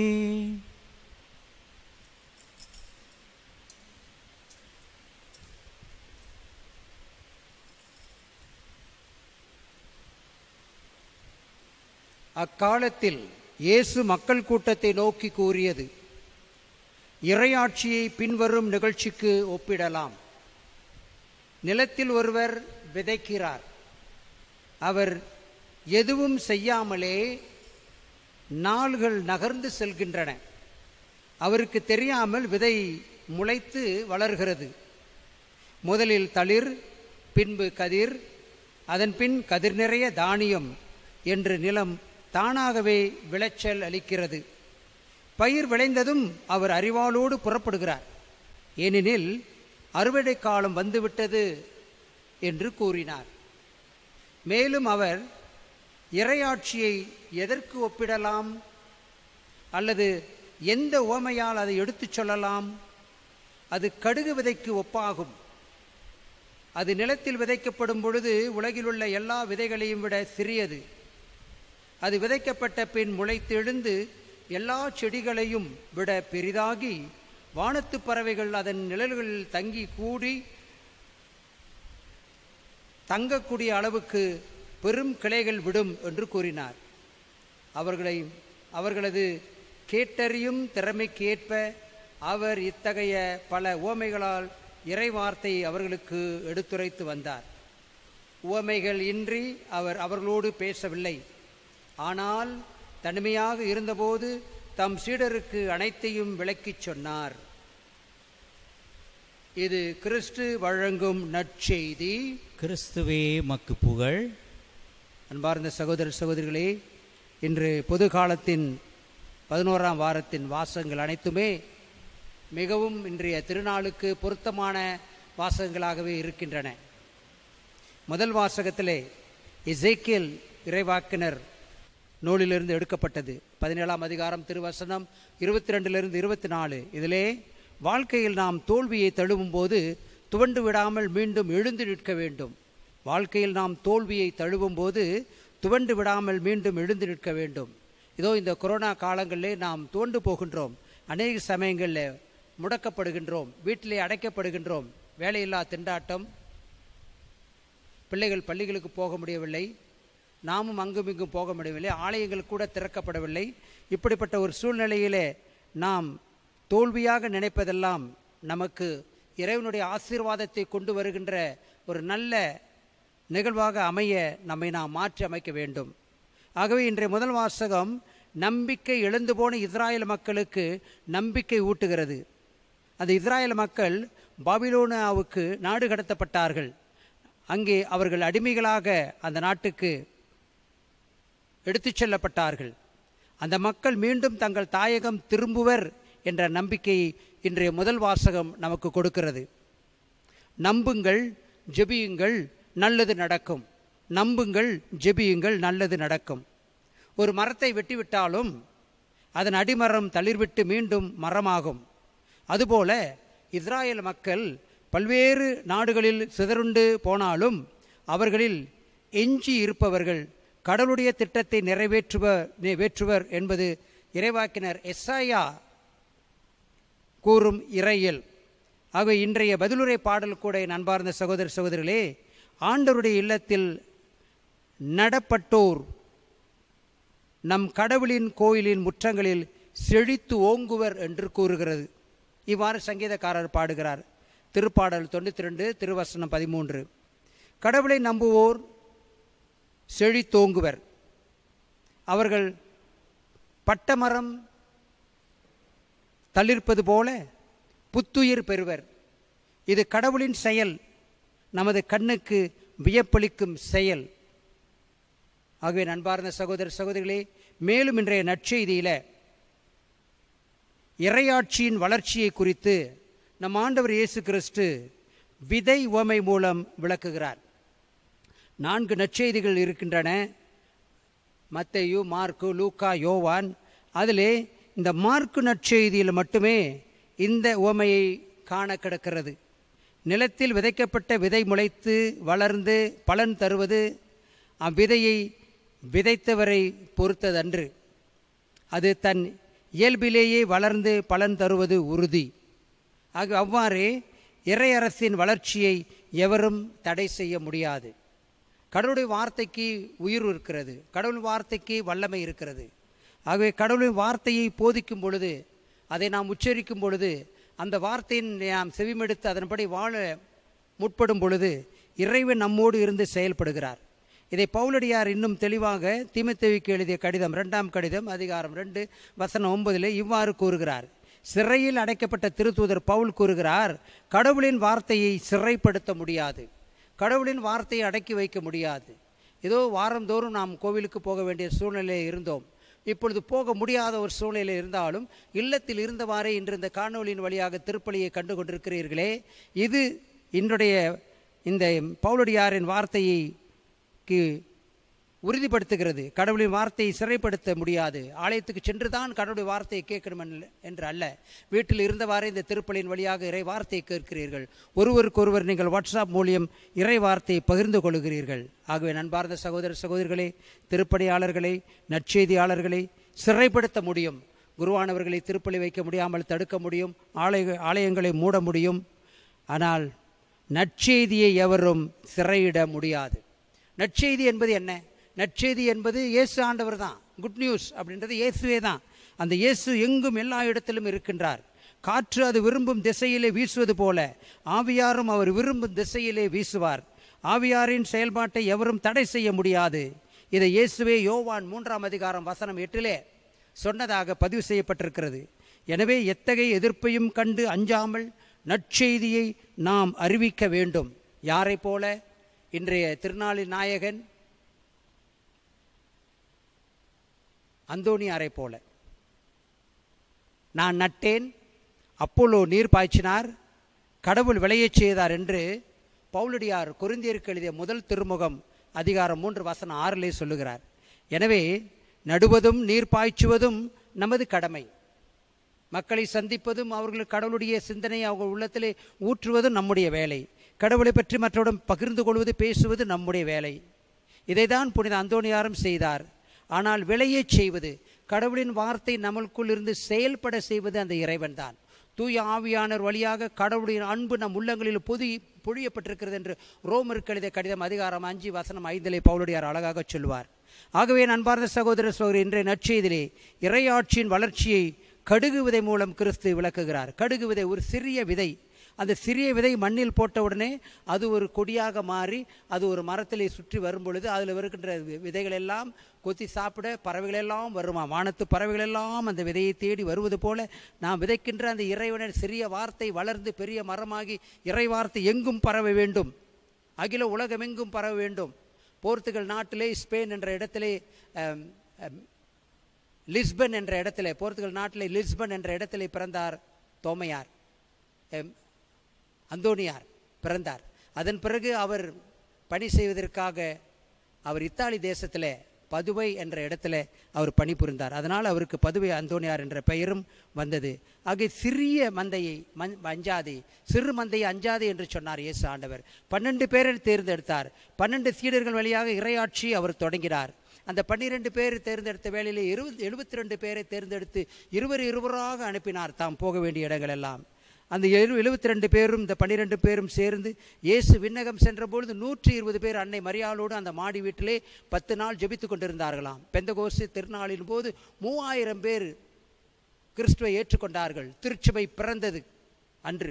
அக்காலத்தில் இயேசு மக்கள் கூட்டத்தை நோக்கி கூறியது இறையாட்சியை பின்வரும் நிகழ்ச்சிக்கு ஒப்பிடலாம் நிலத்தில் ஒருவர் விதைக்கிறார் அவர் எதுவும் செய்யாமலே நாள்கள் நகர்ந்து செல்கின்றன அவருக்கு தெரியாமல் விதை முளைத்து வளர்கிறது முதலில் தளிர் பின்பு கதிர் அதன் பின் கதிர் நிறைய தானியம் என்று நிலம் தானாகவே விளைச்சல் அளிக்கிறது பயிர் விளைந்ததும் அவர் அறிவாளோடு புறப்படுகிறார் ஏனெனில் அறுவடை காலம் வந்துவிட்டது என்று கூறினார் மேலும் அவர் இறையாட்சியை எதற்கு ஒப்பிடலாம் அல்லது எந்த உவமையால் அதை எடுத்துச் சொல்லலாம் அது கடுகு விதைக்கு ஒப்பாகும் அது நிலத்தில் விதைக்கப்படும் பொழுது உலகிலுள்ள எல்லா விதைகளையும் விட சிறியது அது விதைக்கப்பட்ட பின் முளைத்தெழுந்து எல்லா செடிகளையும் விட பெரிதாகி வானத்து பறவைகள் அதன் நிழல்களில் தங்கி கூடி தங்கக்கூடிய அளவுக்கு பெரும் கிளைகள் விடும் என்று கூறினார் அவர்களை அவர்களது கேட்டறியும் திறமைக்கு ஏற்ப அவர் இத்தகைய பல உவமைகளால் இறைவார்த்தை அவர்களுக்கு எடுத்துரைத்து வந்தார் உவமைகள் இன்றி அவர் அவர்களோடு பேசவில்லை ஆனால் தனிமையாக இருந்தபோது தம் சீடருக்கு அனைத்தையும் விளக்கிச் சொன்னார் இது கிறிஸ்து வழங்கும் நற்செய்தி கிறிஸ்துவே மக்கு புகழ் அன்பார்ந்த சகோதர சகோதரிகளே இன்று பொது காலத்தின் பதினோராம் வாரத்தின் வாசகங்கள் அனைத்துமே மிகவும் இன்றைய திருநாளுக்கு பொருத்தமான வாசகங்களாகவே இருக்கின்றன முதல் வாசகத்திலே இசைக்கியல் இறைவாக்கினர் நூலிலிருந்து எடுக்கப்பட்டது பதினேழாம் அதிகாரம் திருவசனம் இருபத்தி ரெண்டிலிருந்து இருபத்தி நாலு இதிலே வாழ்க்கையில் நாம் தோல்வியை தழுவும் போது துவண்டு விடாமல் மீண்டும் எழுந்து நிற்க வேண்டும் வாழ்க்கையில் நாம் தோல்வியை தழுவும் போது துவண்டு விடாமல் மீண்டும் எழுந்து நிற்க வேண்டும் இதோ இந்த கொரோனா காலங்களிலே நாம் துவண்டு போகின்றோம் அநேக சமயங்களில் முடக்கப்படுகின்றோம் வீட்டிலே அடைக்கப்படுகின்றோம் வேலையில்லா திண்டாட்டம் பிள்ளைகள் பள்ளிகளுக்கு போக முடியவில்லை நாமும் அங்கும் இங்கும் போக முடியவில்லை ஆலயங்கள் கூட திறக்கப்படவில்லை இப்படிப்பட்ட ஒரு சூழ்நிலையிலே நாம் தோல்வியாக நினைப்பதெல்லாம் நமக்கு இறைவனுடைய ஆசீர்வாதத்தை கொண்டு வருகின்ற ஒரு நல்ல நிகழ்வாக அமைய நம்மை நாம் மாற்றி அமைக்க வேண்டும் ஆகவே இன்றைய முதல் வாசகம் நம்பிக்கை இழந்து போன இஸ்ராயல் மக்களுக்கு நம்பிக்கை ஊட்டுகிறது அந்த இஸ்ராயல் மக்கள் பாபிலோனாவுக்கு நாடு கடத்தப்பட்டார்கள் அங்கே அவர்கள் அடிமைகளாக அந்த நாட்டுக்கு எடுத்துச் செல்லப்பட்டார்கள் அந்த மக்கள் மீண்டும் தங்கள் தாயகம் திரும்புவர் என்ற நம்பிக்கையை இன்றைய முதல் வாசகம் நமக்கு கொடுக்கிறது நம்புங்கள் ஜெபியுங்கள் நல்லது நடக்கும் நம்புங்கள் ஜெபியுங்கள் நல்லது நடக்கும் ஒரு மரத்தை வெட்டிவிட்டாலும் அதன் அடிமரம் தளிர்விட்டு மீண்டும் மரமாகும் அதுபோல இஸ்ராயல் மக்கள் பல்வேறு நாடுகளில் சிதறுண்டு போனாலும் அவர்களில் எஞ்சி இருப்பவர்கள் கடவுளுடைய திட்டத்தை நிறைவேற்றுவர் நிறைவேற்றுவர் என்பது இறைவாக்கினர் எஸ்ஐயா கூறும் இறையல் ஆகவே இன்றைய பதிலுரை பாடல் கூட என் அன்பார்ந்த சகோதர சகோதரிகளே ஆண்டவருடைய இல்லத்தில் நடப்பட்டோர் நம் கடவுளின் கோயிலின் முற்றங்களில் செழித்து ஓங்குவர் என்று கூறுகிறது இவ்வாறு சங்கீதக்காரர் பாடுகிறார் திருப்பாடல் தொண்ணூற்றி ரெண்டு திருவசனம் பதிமூன்று கடவுளை நம்புவோர் செழித்தோங்குவர் அவர்கள் பட்டமரம் தளிர்ப்பது போல புத்துயிர் பெறுவர் இது கடவுளின் செயல் நமது கண்ணுக்கு வியப்பளிக்கும் செயல் ஆகவே நண்பார்ந்த சகோதர சகோதரிகளே மேலும் இன்றைய நற்செய்தியில் இறையாட்சியின் வளர்ச்சியை குறித்து நம் ஆண்டவர் இயேசு கிறிஸ்து விதை உவமை மூலம் விளக்குகிறார் நான்கு நற்செய்திகள் இருக்கின்றன மத்தேயு மார்க்கு லூக்கா யோவான் அதிலே இந்த மார்க்கு நற்செய்தியில் மட்டுமே இந்த உவமையை காண கிடக்கிறது நிலத்தில் விதைக்கப்பட்ட விதை முளைத்து வளர்ந்து பலன் தருவது அவ்விதையை விதைத்தவரை பொறுத்ததன்று அது தன் இயல்பிலேயே வளர்ந்து பலன் தருவது உறுதி ஆக அவ்வாறே இறையரசின் வளர்ச்சியை எவரும் தடை செய்ய முடியாது கடவுளுடைய வார்த்தைக்கு உயிர் இருக்கிறது கடவுள் வார்த்தைக்கு வல்லமை இருக்கிறது ஆகவே கடவுளின் வார்த்தையை போதிக்கும் பொழுது அதை நாம் உச்சரிக்கும் பொழுது அந்த வார்த்தையின் நாம் செவிமெடுத்து அதன்படி வாழ முற்படும் பொழுது இறைவன் நம்மோடு இருந்து செயல்படுகிறார் இதை பவுலடியார் இன்னும் தெளிவாக தீமத்தேவிக்கு எழுதிய கடிதம் ரெண்டாம் கடிதம் அதிகாரம் ரெண்டு வசனம் ஒன்பதில் இவ்வாறு கூறுகிறார் சிறையில் அடைக்கப்பட்ட திருத்தூதர் பவுல் கூறுகிறார் கடவுளின் வார்த்தையை சிறைப்படுத்த முடியாது கடவுளின் வார்த்தையை அடக்கி வைக்க முடியாது ஏதோ வாரந்தோறும் நாம் கோவிலுக்கு போக வேண்டிய சூழ்நிலையில் இருந்தோம் இப்பொழுது போக முடியாத ஒரு சூழ்நிலை இருந்தாலும் இல்லத்தில் இருந்தவாறே இன்று இந்த காணொளியின் வழியாக திருப்பலியை கண்டு கொண்டிருக்கிறீர்களே இது இன்றைய இந்த பவுலடியாரின் வார்த்தைக்கு உறுதிப்படுத்துகிறது கடவுளின் வார்த்தையை சிறைப்படுத்த முடியாது ஆலயத்துக்கு சென்று தான் கடவுளுடைய வார்த்தையை கேட்கணும் என்று- என்று அல்ல வீட்டில் இருந்தவாறே இந்த திருப்பலியின் வழியாக இறை வார்த்தையை கேட்கிறீர்கள் ஒருவருக்கொருவர் நீங்கள் வாட்ஸ்அப் மூலியம் இறை வார்த்தையை பகிர்ந்து கொள்கிறீர்கள் ஆகவே நண்பார்ந்த சகோதர சகோதரிகளே திருப்பணியாளர்களை நற்செய்தியாளர்களை சிறைப்படுத்த முடியும் குருவானவர்களை திருப்பலி வைக்க முடியாமல் தடுக்க முடியும் ஆலய ஆலயங்களை மூட முடியும் ஆனால் நற்செய்தியை எவரும் சிறையிட முடியாது நற்செய்தி என்பது என்ன நற்செய்தி என்பது இயேசு ஆண்டவர் தான் குட் நியூஸ் அப்படின்றது இயேசுவே தான் அந்த இயேசு எங்கும் எல்லா இடத்திலும் இருக்கின்றார் காற்று அது விரும்பும் திசையிலே வீசுவது போல ஆவியாரும் அவர் விரும்பும் திசையிலே வீசுவார் ஆவியாரின் செயல்பாட்டை எவரும் தடை செய்ய முடியாது இதை இயேசுவே யோவான் மூன்றாம் அதிகாரம் வசனம் எட்டிலே சொன்னதாக பதிவு செய்யப்பட்டிருக்கிறது எனவே எத்தகைய எதிர்ப்பையும் கண்டு அஞ்சாமல் நற்செய்தியை நாம் அறிவிக்க வேண்டும் யாரைப் போல இன்றைய திருநாளின் நாயகன் அந்தோணியாரைப் போல நான் நட்டேன் அப்போலோ நீர் பாய்ச்சினார் கடவுள் விளையச் செய்தார் என்று பவுலடியார் கொரிந்தியருக்கு எழுதிய முதல் திருமுகம் அதிகாரம் மூன்று வசனம் ஆறிலே சொல்லுகிறார் எனவே நடுவதும் நீர் பாய்ச்சுவதும் நமது கடமை மக்களை சந்திப்பதும் அவர்கள் கடவுளுடைய சிந்தனை அவங்க உள்ளத்திலே ஊற்றுவதும் நம்முடைய வேலை கடவுளை பற்றி மற்றவரிடம் பகிர்ந்து கொள்வது பேசுவது நம்முடைய வேலை இதைதான் புனித அந்தோணியாரும் செய்தார் ஆனால் விளையச் செய்வது கடவுளின் வார்த்தை நம்மளுக்குள் இருந்து செயல்பட செய்வது அந்த இறைவன்தான் தூய ஆவியானவர் வழியாக கடவுளுடைய அன்பு நம் உள்ளங்களில் பொதி பொழியப்பட்டிருக்கிறது என்று ரோமருக்கு எழுதிய கடிதம் அதிகாரம் அஞ்சு வசனம் ஐந்திலே பவுலடியார் அழகாக சொல்வார் ஆகவே நண்பார்ந்த சகோதர சகோதரி இன்றைய நற்செய்திலே இறையாட்சியின் வளர்ச்சியை கடுகு விதை மூலம் கிறிஸ்து விளக்குகிறார் கடுகு விதை ஒரு சிறிய விதை அந்த சிறிய விதை மண்ணில் போட்டவுடனே அது ஒரு கொடியாக மாறி அது ஒரு மரத்திலே சுற்றி வரும் பொழுது அதில் இருக்கின்ற வி- விதைகள் எல்லாம் கொத்தி சாப்பிட பறவைகளெல்லாம் வருமா வானத்து பறவைகளெல்லாம் அந்த விதையை தேடி வருவது போல நாம் விதைக்கின்ற அந்த இறைவனின் சிறிய வார்த்தை வளர்ந்து பெரிய மரமாகி இறை வார்த்தை எங்கும் பரவ வேண்டும் அகில உலகமெங்கும் பரவ வேண்டும் போர்த்துகல் நாட்டிலே ஸ்பெயின் என்ற இடத்திலே அம், அம், லிஸ்பன் என்ற இடத்திலே போர்த்துகல் நாட்டிலே லிஸ்பன் என்ற இடத்திலே பிறந்தார் தோமையார் எம், அந்தோனியார் பிறந்தார் அதன் பிறகு அவர் பணி செய்வதற்காக அவர் இத்தாலி தேசத்தில் பதுவை என்ற இடத்துல அவர் பணிபுரிந்தார் அதனால் அவருக்கு பதுவை அந்தோனியார் என்ற பெயரும் வந்தது ஆக சிறிய மந்தையை மஞ் அஞ்சாதே சிறு மந்தையை அஞ்சாதே என்று சொன்னார் இயேசு ஆண்டவர் பன்னெண்டு பேரை தேர்ந்தெடுத்தார் பன்னெண்டு சீடர்கள் வழியாக இறையாட்சி அவர் தொடங்கினார் அந்த பன்னிரெண்டு பேர் தேர்ந்தெடுத்த வேளையிலே இருபது எழுபத்தி ரெண்டு பேரை தேர்ந்தெடுத்து இருவர் இருவராக அனுப்பினார் தாம் போக வேண்டிய இடங்கள் எல்லாம் அந்த எழு எழுபத்தி ரெண்டு பேரும் இந்த பன்னிரெண்டு பேரும் சேர்ந்து இயேசு விண்ணகம் சென்றபொழுது நூற்றி இருபது பேர் அன்னை மரியாளோடு அந்த மாடி வீட்டிலே பத்து நாள் ஜெபித்து கொண்டிருந்தார்களாம் பெந்தகோசு திருநாளின் போது மூவாயிரம் பேர் கிறிஸ்துவை ஏற்றுக்கொண்டார்கள் திருச்சபை பிறந்தது அன்று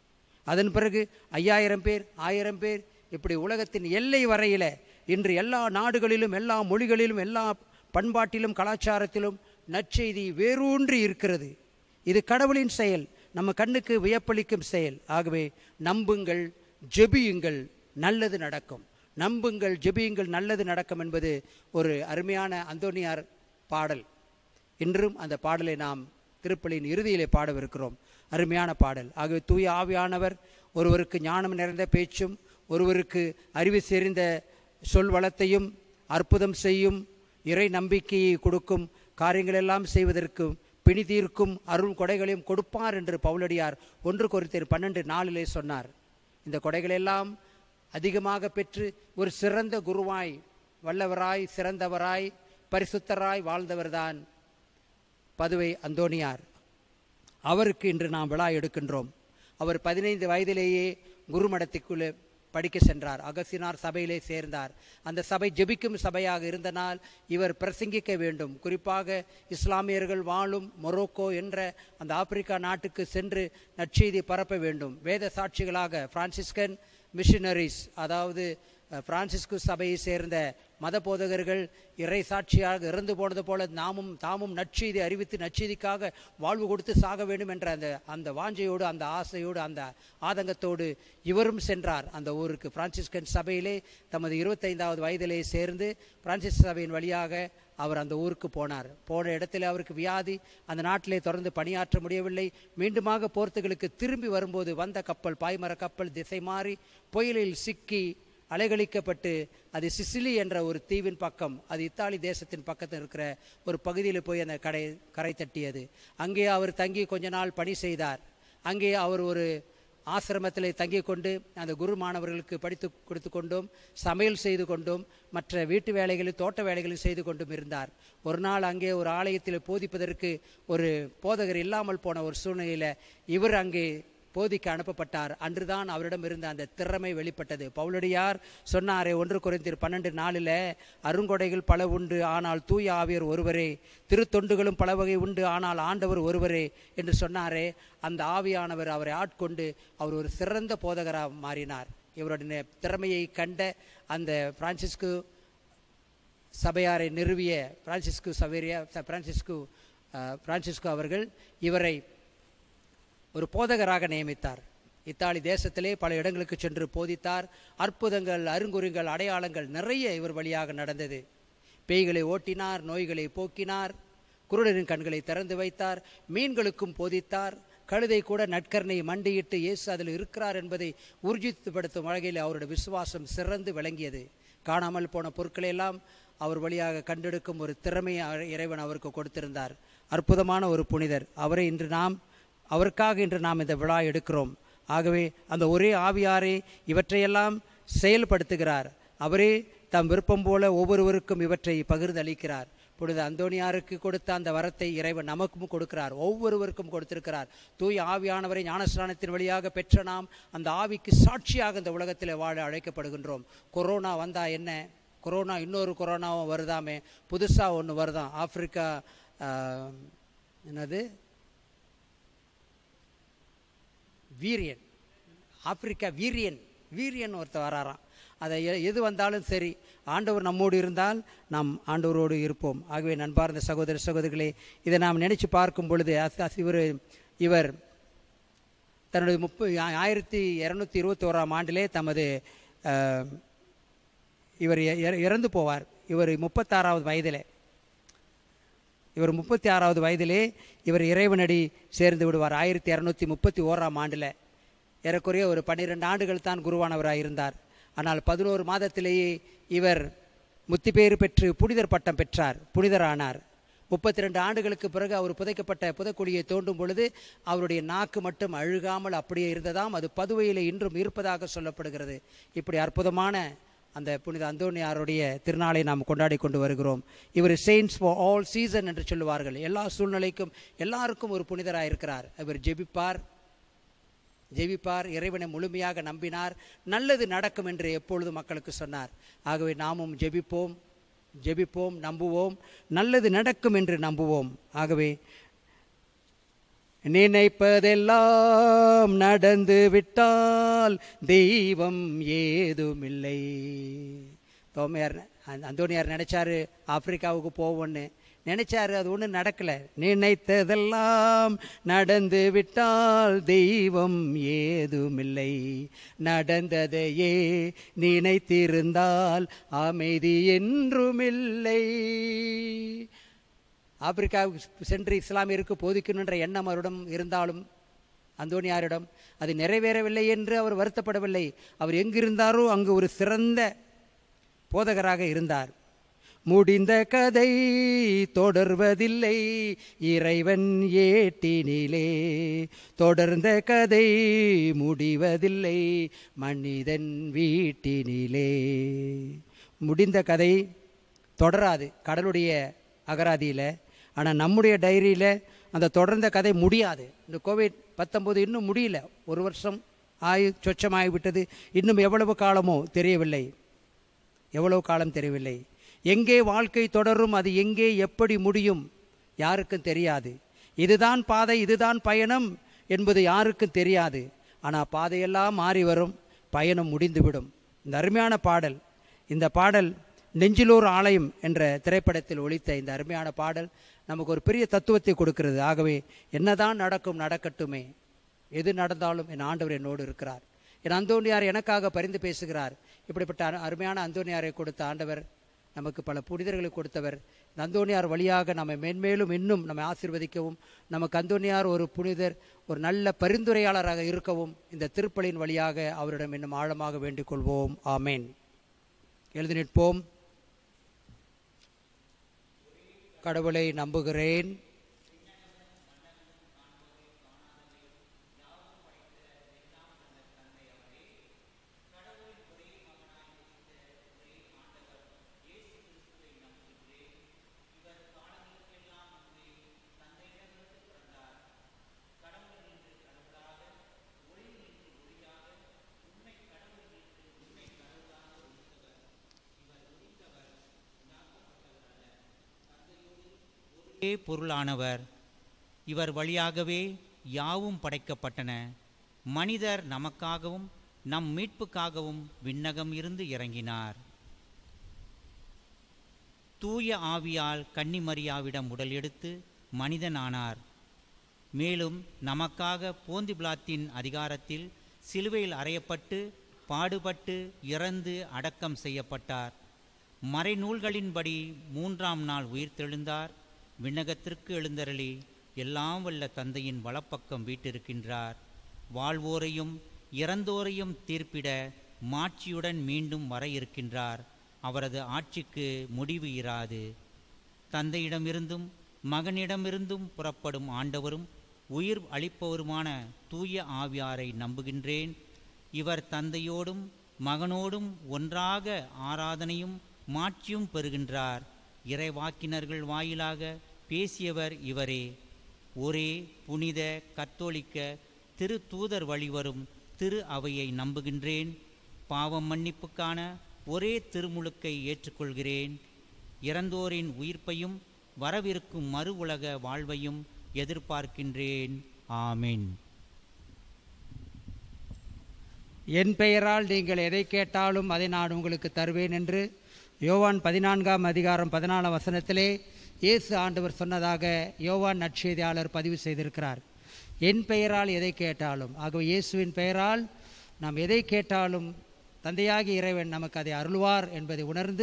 அதன் பிறகு ஐயாயிரம் பேர் ஆயிரம் பேர் இப்படி உலகத்தின் எல்லை வரையில இன்று எல்லா நாடுகளிலும் எல்லா மொழிகளிலும் எல்லா பண்பாட்டிலும் கலாச்சாரத்திலும் நற்செய்தி வேரூன்றி இருக்கிறது இது கடவுளின் செயல் நம்ம கண்ணுக்கு வியப்பளிக்கும் செயல் ஆகவே நம்புங்கள் ஜெபியுங்கள் நல்லது நடக்கும் நம்புங்கள் ஜெபியுங்கள் நல்லது நடக்கும் என்பது ஒரு அருமையான அந்தோனியார் பாடல் இன்றும் அந்த பாடலை நாம் திருப்பலியின் இறுதியிலே பாடவிருக்கிறோம் அருமையான பாடல் ஆகவே தூய ஆவியானவர் ஒருவருக்கு ஞானம் நிறைந்த பேச்சும் ஒருவருக்கு அறிவு செறிந்த சொல் வளத்தையும் அற்புதம் செய்யும் இறை நம்பிக்கையை கொடுக்கும் காரியங்களெல்லாம் செய்வதற்கும் பிணி தீர்க்கும் அருள் கொடைகளையும் கொடுப்பார் என்று பவுலடியார் ஒன்று கொரித்தர் பன்னெண்டு நாளிலே சொன்னார் இந்த கொடைகளெல்லாம் அதிகமாக பெற்று ஒரு சிறந்த குருவாய் வல்லவராய் சிறந்தவராய் பரிசுத்தராய் வாழ்ந்தவர்தான் பதுவை அந்தோணியார் அவருக்கு இன்று நாம் விழா எடுக்கின்றோம் அவர் பதினைந்து வயதிலேயே குருமடத்துக்குள்ளே படிக்க சென்றார் அகசினார் சபையிலே சேர்ந்தார் அந்த சபை ஜெபிக்கும் சபையாக இருந்தனால் இவர் பிரசங்கிக்க வேண்டும் குறிப்பாக இஸ்லாமியர்கள் வாழும் மொரோக்கோ என்ற அந்த ஆப்பிரிக்கா நாட்டுக்கு சென்று நற்செய்தி பரப்ப வேண்டும் வேத சாட்சிகளாக பிரான்சிஸ்கன் மிஷனரிஸ் அதாவது அஹ், பிரான்சிஸ்கு சபையை சேர்ந்த மத போதகர்கள் இறை சாட்சியாக இறந்து போனது போல நாமும் தாமும் நற்செய்தி அறிவித்து நற்செய்திக்காக வாழ்வு கொடுத்து சாக வேண்டும் என்ற அந்த அந்த வாஞ்சையோடு அந்த ஆசையோடு அந்த ஆதங்கத்தோடு இவரும் சென்றார் அந்த ஊருக்கு பிரான்சிஸ்கன் சபையிலே தமது இருபத்தைந்தாவது வயதிலே சேர்ந்து பிரான்சிஸ் சபையின் வழியாக அவர் அந்த ஊருக்கு போனார் போன இடத்துல அவருக்கு வியாதி அந்த நாட்டிலே தொடர்ந்து பணியாற்ற முடியவில்லை மீண்டுமாக போர்த்துகலுக்கு திரும்பி வரும்போது வந்த கப்பல் பாய்மர கப்பல் திசை மாறி புயலில் சிக்கி அலைகழிக்கப்பட்டு அது சிசிலி என்ற ஒரு தீவின் பக்கம் அது இத்தாலி தேசத்தின் பக்கத்தில் இருக்கிற ஒரு பகுதியில் போய் அந்த கடை கரை தட்டியது அங்கே அவர் தங்கி கொஞ்ச நாள் பணி செய்தார் அங்கே அவர் ஒரு ஆசிரமத்தில் தங்கி கொண்டு அந்த குரு மாணவர்களுக்கு படித்து கொடுத்து கொண்டும் சமையல் செய்து கொண்டும் மற்ற வீட்டு வேலைகளில் தோட்ட வேலைகளில் செய்து கொண்டும் இருந்தார் ஒரு நாள் அங்கே ஒரு ஆலயத்தில் போதிப்பதற்கு ஒரு போதகர் இல்லாமல் போன ஒரு சூழ்நிலையில் இவர் அங்கே போதிக்க அனுப்பப்பட்டார் அன்றுதான் அவரிடம் இருந்த அந்த திறமை வெளிப்பட்டது பவுலடியார் சொன்னாரே ஒன்று குறைந்தர் பன்னெண்டு நாளில் அருங்கொடைகள் பல உண்டு ஆனால் தூய ஆவியர் ஒருவரே திருத்தொண்டுகளும் பல வகை உண்டு ஆனால் ஆண்டவர் ஒருவரே என்று சொன்னாரே அந்த ஆவியானவர் அவரை ஆட்கொண்டு அவர் ஒரு சிறந்த போதகராக மாறினார் இவருடைய திறமையை கண்ட அந்த பிரான்சிஸ்கு சபையாரை நிறுவிய பிரான்சிஸ்கு சவேரியா பிரான்சிஸ்கு அஹ், பிரான்சிஸ்கு அவர்கள் இவரை ஒரு போதகராக நியமித்தார் இத்தாலி தேசத்திலே பல இடங்களுக்கு சென்று போதித்தார் அற்புதங்கள் அருங்குறிகள் அடையாளங்கள் நிறைய இவர் வழியாக நடந்தது பேய்களை ஓட்டினார் நோய்களை போக்கினார் குருடரின் கண்களை திறந்து வைத்தார் மீன்களுக்கும் போதித்தார் கழுதை கூட நட்கரனை மண்டியிட்டு இயேசு அதில் இருக்கிறார் என்பதை ஊர்ஜித்துப்படுத்தும் வகையில் அவருடைய விசுவாசம் சிறந்து விளங்கியது காணாமல் போன பொருட்களை எல்லாம் அவர் வழியாக கண்டெடுக்கும் ஒரு திறமையை அவர்- இறைவன் அவருக்கு கொடுத்திருந்தார் அற்புதமான ஒரு புனிதர் அவரை இன்று நாம் அவருக்காக இன்று நாம் இந்த விழா எடுக்கிறோம் ஆகவே அந்த ஒரே ஆவியாரே இவற்றையெல்லாம் செயல்படுத்துகிறார் அவரே தம் விருப்பம் போல ஒவ்வொருவருக்கும் இவற்றை பகிர்ந்து அளிக்கிறார் புனித அந்தோனியாருக்கு கொடுத்த அந்த வரத்தை இறைவன் நமக்கும் கொடுக்கிறார் ஒவ்வொருவருக்கும் கொடுத்திருக்கிறார் தூய ஆவியானவரை ஞானஸ்நானத்தின் வழியாக பெற்ற நாம் அந்த ஆவிக்கு சாட்சியாக இந்த உலகத்தில் வாழ அழைக்கப்படுகின்றோம் கொரோனா வந்தா என்ன கொரோனா இன்னொரு கொரோனாவும் வருதாமே புதுசாக ஒன்று வருதாம் ஆப்பிரிக்கா ஆஹ், என்னது வீரியன் ஆப்பிரிக்கா வீரியன் வீரியன் ஒருத்தர் வராராம் அதை எ- எது வந்தாலும் சரி ஆண்டவர் நம்மோடு இருந்தால் நாம் ஆண்டவரோடு இருப்போம் ஆகவே நண்பார்ந்த சகோதர சகோதரிகளே இதை நாம் நினைச்சு பார்க்கும் பொழுது அஸ்- அஸ் இவர் இவர் தன்னுடைய முப்ப ஆயிரத்தி இரநூத்தி இருபத்தி ஓராம் ஆண்டிலே தமது அஹ், இவர் இ- இற- இறந்து போவார் இவர் முப்பத்தாறாவது வயதிலே இவர் முப்பத்தி ஆறாவது வயதிலே இவர் இறைவனடி சேர்ந்து விடுவார் ஆயிரத்தி இரநூத்தி முப்பத்தி ஓராம் ஆண்டில் ஏறக்குறைய ஒரு பன்னிரெண்டு ஆண்டுகள் தான் குருவானவராக இருந்தார் ஆனால் பதினோரு மாதத்திலேயே இவர் முத்திப்பேறு பெற்று புனிதர் பட்டம் பெற்றார் புனிதரானார் முப்பத்தி ரெண்டு ஆண்டுகளுக்கு பிறகு அவர் புதைக்கப்பட்ட புதைக்குழியை தோண்டும் பொழுது அவருடைய நாக்கு மட்டும் அழுகாமல் அப்படியே இருந்ததாம் அது பதுவையில் இன்றும் இருப்பதாக சொல்லப்படுகிறது இப்படி அற்புதமான அந்த புனித அந்தோனியாருடைய திருநாளை நாம் கொண்டாடி கொண்டு வருகிறோம் இவர் செயின்ஸ் ஃபார் ஆல் சீசன் என்று சொல்லுவார்கள் எல்லா சூழ்நிலைக்கும் எல்லாருக்கும் ஒரு புனிதராக இருக்கிறார் இவர் ஜெபிப்பார் ஜெபிப்பார் இறைவனை முழுமையாக நம்பினார் நல்லது நடக்கும் என்று எப்பொழுதும் மக்களுக்கு சொன்னார் ஆகவே நாமும் ஜெபிப்போம் ஜெபிப்போம் நம்புவோம் நல்லது நடக்கும் என்று நம்புவோம் ஆகவே நினைப்பதெல்லாம் நடந்து விட்டால் தெய்வம் ஏதுமில்லை தோமையார் அந்த- அந்தோனியார் நினைச்சாரு ஆப்பிரிக்காவுக்கு போவோன்னு நினைச்சாரு அது ஒன்றும் நடக்கல நினைத்ததெல்லாம் நடந்து விட்டால் தெய்வம் ஏதுமில்லை நடந்ததையே நினைத்திருந்தால் அமைதி என்றுமில்லை ஆப்பிரிக்காவுக்கு சென்று இஸ்லாமியருக்கு போதிக்கணுன்ற எண்ணம் அவரிடம் இருந்தாலும் அந்தோனியாரிடம் அது நிறைவேறவில்லை என்று அவர் வருத்தப்படவில்லை அவர் எங்கிருந்தாரோ அங்கு ஒரு சிறந்த போதகராக இருந்தார் முடிந்த கதை தொடர்வதில்லை இறைவன் ஏட்டினிலே தொடர்ந்த கதை முடிவதில்லை மனிதன் வீட்டினிலே முடிந்த கதை தொடராது கடலுடைய அகராதியில் ஆனால் நம்முடைய டைரியில் அந்த தொடர்ந்த கதை முடியாது இந்த கோவிட் பத்தொம்போது இன்னும் முடியல ஒரு வருஷம் ஆயு சொச்சமாகிவிட்டது இன்னும் எவ்வளவு காலமோ தெரியவில்லை எவ்வளவு காலம் தெரியவில்லை எங்கே வாழ்க்கை தொடரும் அது எங்கே எப்படி முடியும் யாருக்கும் தெரியாது இதுதான் பாதை இதுதான் பயணம் என்பது யாருக்கும் தெரியாது ஆனால் பாதையெல்லாம் மாறி வரும் பயணம் முடிந்துவிடும் இந்த அருமையான பாடல் இந்த பாடல் நெஞ்சிலூர் ஆலயம் என்ற திரைப்படத்தில் ஒலித்த இந்த அருமையான பாடல் நமக்கு ஒரு பெரிய தத்துவத்தை கொடுக்கிறது ஆகவே என்னதான் நடக்கும் நடக்கட்டுமே எது நடந்தாலும் என் ஆண்டவர் என்னோடு இருக்கிறார் என் அந்தோனியார் எனக்காக பரிந்து பேசுகிறார் இப்படிப்பட்ட அரு- அருமையான அந்தோனியாரை கொடுத்த ஆண்டவர் நமக்கு பல புனிதர்களை கொடுத்தவர் இந்த அந்தோனியார் வழியாக நம்மை மென்மேலும் இன்னும் நம்மை ஆசீர்வதிக்கவும் நமக்கு அந்தோனியார் ஒரு புனிதர் ஒரு நல்ல பரிந்துரையாளராக இருக்கவும் இந்த திருப்பலியின் வழியாக அவரிடம் இன்னும் ஆழமாக வேண்டிக் கொள்வோம் ஆமேன் எழுதி நிற்போம் கடவுளை நம்புகிறேன் ஒரே பொருளானவர் இவர் வழியாகவே யாவும் படைக்கப்பட்டன மனிதர் நமக்காகவும் நம் மீட்புக்காகவும் விண்ணகம் இருந்து இறங்கினார் தூய ஆவியால் கன்னிமரியாவிடம் உடல் எடுத்து மனிதனானார் மேலும் நமக்காக போந்தி பிலாத்தின் அதிகாரத்தில் சிலுவையில் அறையப்பட்டு பாடுபட்டு இறந்து அடக்கம் செய்யப்பட்டார் மறைநூல்களின்படி மூன்றாம் நாள் உயிர்த்தெழுந்தார் விண்ணகத்திற்கு எழுந்தருளி எல்லாம் வல்ல தந்தையின் வலப்பக்கம் வீட்டிருக்கின்றார் வாழ்வோரையும் இறந்தோரையும் தீர்ப்பிட மாட்சியுடன் மீண்டும் வர இருக்கின்றார் அவரது ஆட்சிக்கு முடிவு இராது தந்தையிடமிருந்தும் மகனிடமிருந்தும் புறப்படும் ஆண்டவரும் உயிர் அளிப்பவருமான தூய ஆவியாரை நம்புகின்றேன் இவர் தந்தையோடும் மகனோடும் ஒன்றாக ஆராதனையும் மாட்சியும் பெறுகின்றார் இறைவாக்கினர்கள் வாயிலாக பேசியவர் இவரே ஒரே புனித கத்தோலிக்க திரு தூதர் வழிவரும் திரு அவையை நம்புகின்றேன் பாவம் மன்னிப்புக்கான ஒரே திருமுழுக்கை ஏற்றுக்கொள்கிறேன் இறந்தோரின் உயிர்ப்பையும் வரவிருக்கும் மறு உலக வாழ்வையும் எதிர்பார்க்கின்றேன் ஆமென் என் பெயரால் நீங்கள் எதை கேட்டாலும் அதை நான் உங்களுக்கு தருவேன் என்று யோவான் பதினான்காம் அதிகாரம் பதினாலாம் வசனத்திலே இயேசு ஆண்டவர் சொன்னதாக யோவான் நற்செய்தியாளர் பதிவு செய்திருக்கிறார் என் பெயரால் எதை கேட்டாலும் ஆகவே இயேசுவின் பெயரால் நாம் எதை கேட்டாலும் தந்தையாகிய இறைவன் நமக்கு அதை அருள்வார் என்பதை உணர்ந்து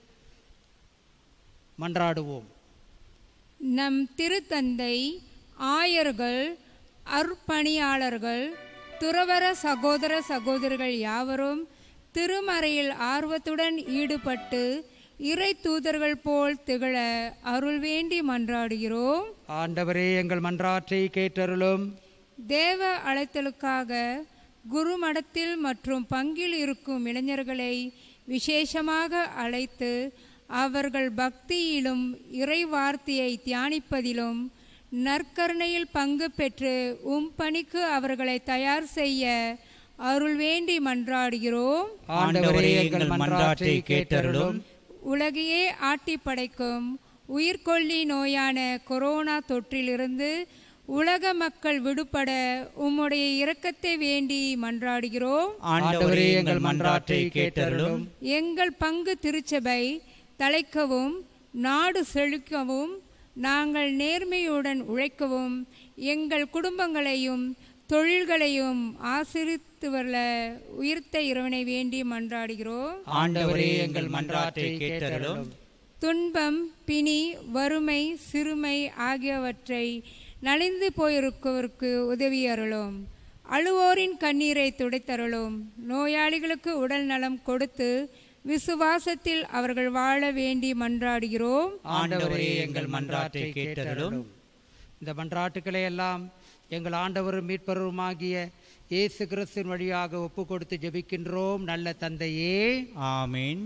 மன்றாடுவோம் நம் திருத்தந்தை ஆயர்கள் அர்ப்பணியாளர்கள் துறவர சகோதர சகோதரிகள் யாவரும் திருமறையில் ஆர்வத்துடன் ஈடுபட்டு இறை தூதர்கள் போல் திகழ அருள் வேண்டி மன்றாடுகிறோம் ஆண்டவரே எங்கள் மன்றாற்றை கேட்டருளும் தேவ அழைத்தலுக்காக குருமடத்தில் மற்றும் பங்கில் இருக்கும் இளைஞர்களை விசேஷமாக அழைத்து அவர்கள் பக்தியிலும் இறை வார்த்தையை தியானிப்பதிலும் நற்கருணையில் பங்கு பெற்று உம் பணிக்கு அவர்களை தயார் செய்ய அருள் வேண்டி மன்றாடுகிறோம் ஆண்டவரே எங்கள் மன்றாற்றை கேட்டருளும் உலகையே ஆட்டி படைக்கும் உயிர்கொல்லி நோயான கொரோனா தொற்றிலிருந்து உலக மக்கள் விடுபட உம்முடைய இரக்கத்தை வேண்டி மன்றாடுகிறோம் ஆண்டவரே எங்கள் மன்றாற்றை கேட்டருளும் எங்கள் பங்கு திருச்சபை தலைக்கவும் நாடு செழிக்கவும் நாங்கள் நேர்மையுடன் உழைக்கவும் எங்கள் குடும்பங்களையும் தொழில்களையும் ஆசிரித்து வர உயிர்த்த இறைவனை வேண்டி மன்றாடுகிறோம் ஆண்டவரே எங்கள் மன்றாற்றை கேட்டருளும் துன்பம் பிணி வறுமை சிறுமை ஆகியவற்றை நலிந்து போயிருப்பவருக்கு உதவி அருளும் அழுவோரின் கண்ணீரை துடைத்தருளும் நோயாளிகளுக்கு உடல் நலம் கொடுத்து விசுவாசத்தில் அவர்கள் வாழ வேண்டி மன்றாடுகிறோம் ஆண்டவரே எங்கள் மன்றாற்றை கேட்டருளும் இந்த மன்றாட்டுக்களை எல்லாம் எங்கள் ஆண்டவரும் மீட்பருமாகிய இயேசு கிறிஸ்துவின் வழியாக ஒப்பு கொடுத்து ஜெபிக்கின்றோம் நல்ல தந்தையே ஆமென்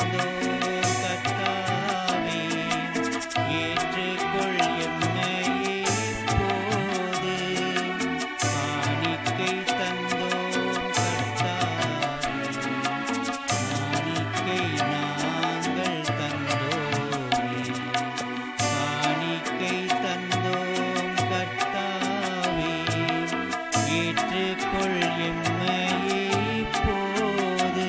தந்தோம் கர்த்தாவே ஏற்றுக்கொள் எம்மையே இப்போது காணிக்கை தந்தோம் கர்த்தாவே காணிக்கை நாங்கள் தந்தோமே காணிக்கை தந்தோம் கர்த்தாவே ஏற்றுக்கொள் எம்மையே இப்போது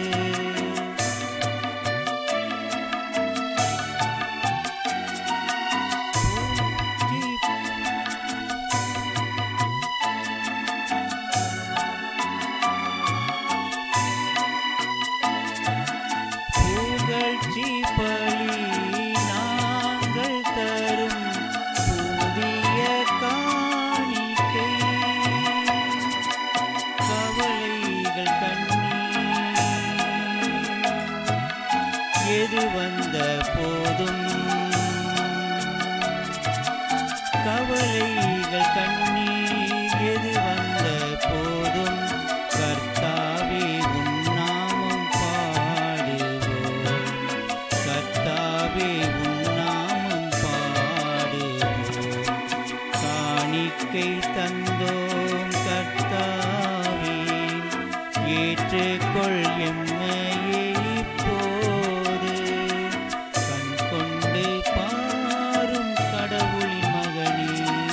புகழ்ச்சி பலி நாங்கள் தரும் புதிய காணிக்கை கவலைகள் கண்ணீர் எது வந்த போதும் கவலைகள் கண்ணீர் எது வந்த போதும் கர்த்தாவே உன் நாமம் பாடுவோம் கர்த்தாவே உன் நாமம் பாடுவோம் காணிக்கை தந்தோம் கர்த்தாவே ஏற்றுக்கொள் எம்மையே இப்போது கண் கொண்டு பாரும் கடவுளின் மகனே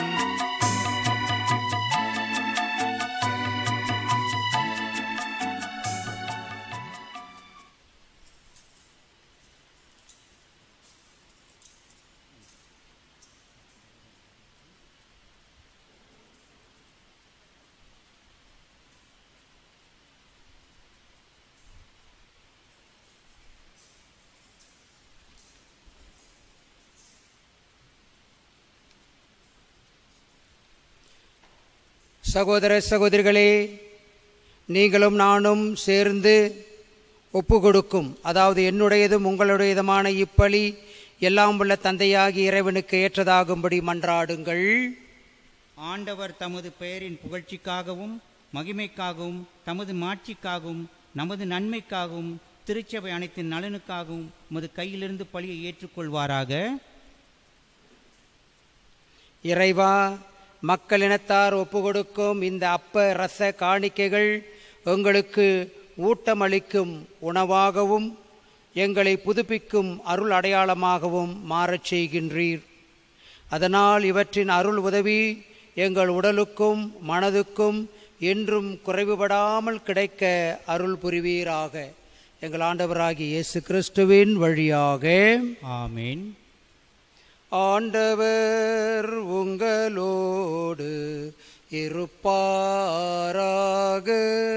சகோதர சகோதரிகளே நீங்களும் நானும் சேர்ந்து ஒப்பு கொடுக்கும் அதாவது என்னுடையதும் உங்களுடையதுமான இப்பலி எல்லாம் உள்ள தந்தையாகி இறைவனுக்கு ஏற்றதாகும்படி மன்றாடுங்கள் ஆண்டவர் தமது பெயரின் புகழ்ச்சிக்காகவும் மகிமைக்காகவும் தமது மாட்சிக்காகவும் நமது நன்மைக்காகவும் திருச்சபை அனைத்தின் நலனுக்காகவும் உமது கையிலிருந்து பழியை ஏற்றுக்கொள்வாராக இறைவா மக்கள் இனத்தார் ஒப்பு கொடுக்கும் இந்த அப்ப ரச காணிக்கைகள் எங்களுக்கு ஊட்டமளிக்கும் உணவாகவும் எங்களை புதுப்பிக்கும் அருள் அடையாளமாகவும் மாறச் செய்கின்றீர் அதனால் இவற்றின் அருள் உதவி எங்கள் உடலுக்கும் மனதுக்கும் என்றும் குறைவுபடாமல் கிடைக்க அருள் புரிவீராக எங்கள் ஆண்டவராகிய இயேசு கிறிஸ்துவின் வழியாக ஆமேன் ஆண்டவர் உங்களோடு இருப்பாராக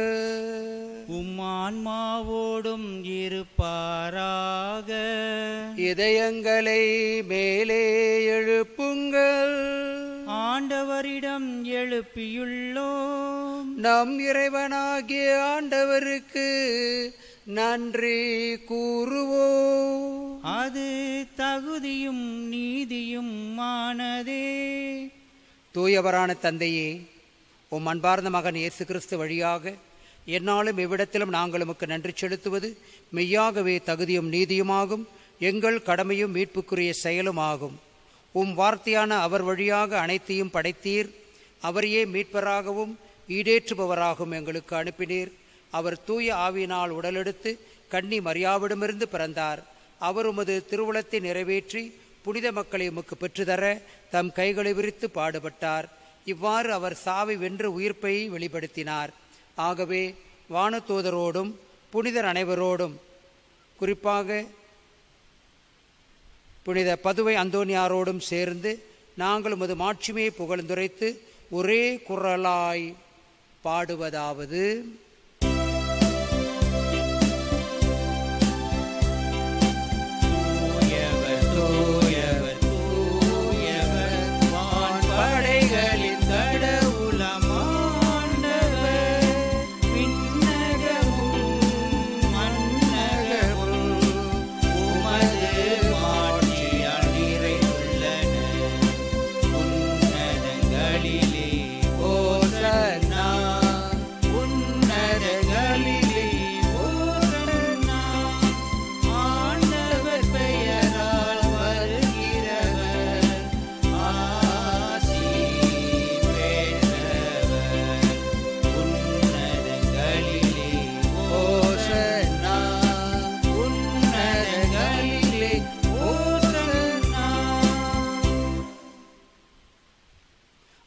உம்மான்மாவோடும் இருப்பாராக இதயங்களை மேலே எழுப்புங்கள் ஆண்டவரிடம் எழுப்பியுள்ளோம் நம் இறைவனாகிய ஆண்டவருக்கு நன்றி கூறுவோம் அது தகுதியும் நீதியும் ஆனதே தூயவரான தந்தையே உம் அன்பார்ந்த மகன் இயேசு கிறிஸ்து வழியாக என்னாலும் எவ்விடத்திலும் நாங்கள் உமக்கு நன்றி செலுத்துவது மெய்யாகவே தகுதியும் நீதியுமாகும் எங்கள் கடமையும் மீட்புக்குரிய செயலுமாகும் உம் வார்த்தையான அவர் வழியாக அனைத்தையும் படைத்தீர் அவரையே மீட்பராகவும் ஈடேற்றுபவராகவும் எங்களுக்கு அனுப்பினீர் அவர் தூய ஆவியினால் உடலெடுத்து கன்னி மரியாவிடமிருந்து பிறந்தார் அவர் உமது திருவுளத்தை நிறைவேற்றி புனித மக்களை உமக்கு பெற்றுதர தம் கைகளை விரித்து பாடுபட்டார் இவ்வாறு அவர் சாவை வென்று உயிர்ப்பை வெளிப்படுத்தினார் ஆகவே வானதூதரோடும் புனிதர் அனைவரோடும் குறிப்பாக புனித பதுவை அந்தோனியாரோடும் சேர்ந்து நாங்கள் உமது மாட்சிமையை புகழ்ந்துரைத்து ஒரே குரலாய் பாடுவதாவது தூயவர் தூயவர் தூயவர் வான்படைகளின் கடவுளமாண்டவர் விண்ணகமும் மண்ணகமும் உமது மாட்சியால் நிறைந்துள்ளன உன்னதங்களிலே ஓசன்னா உன்னதங்களிலே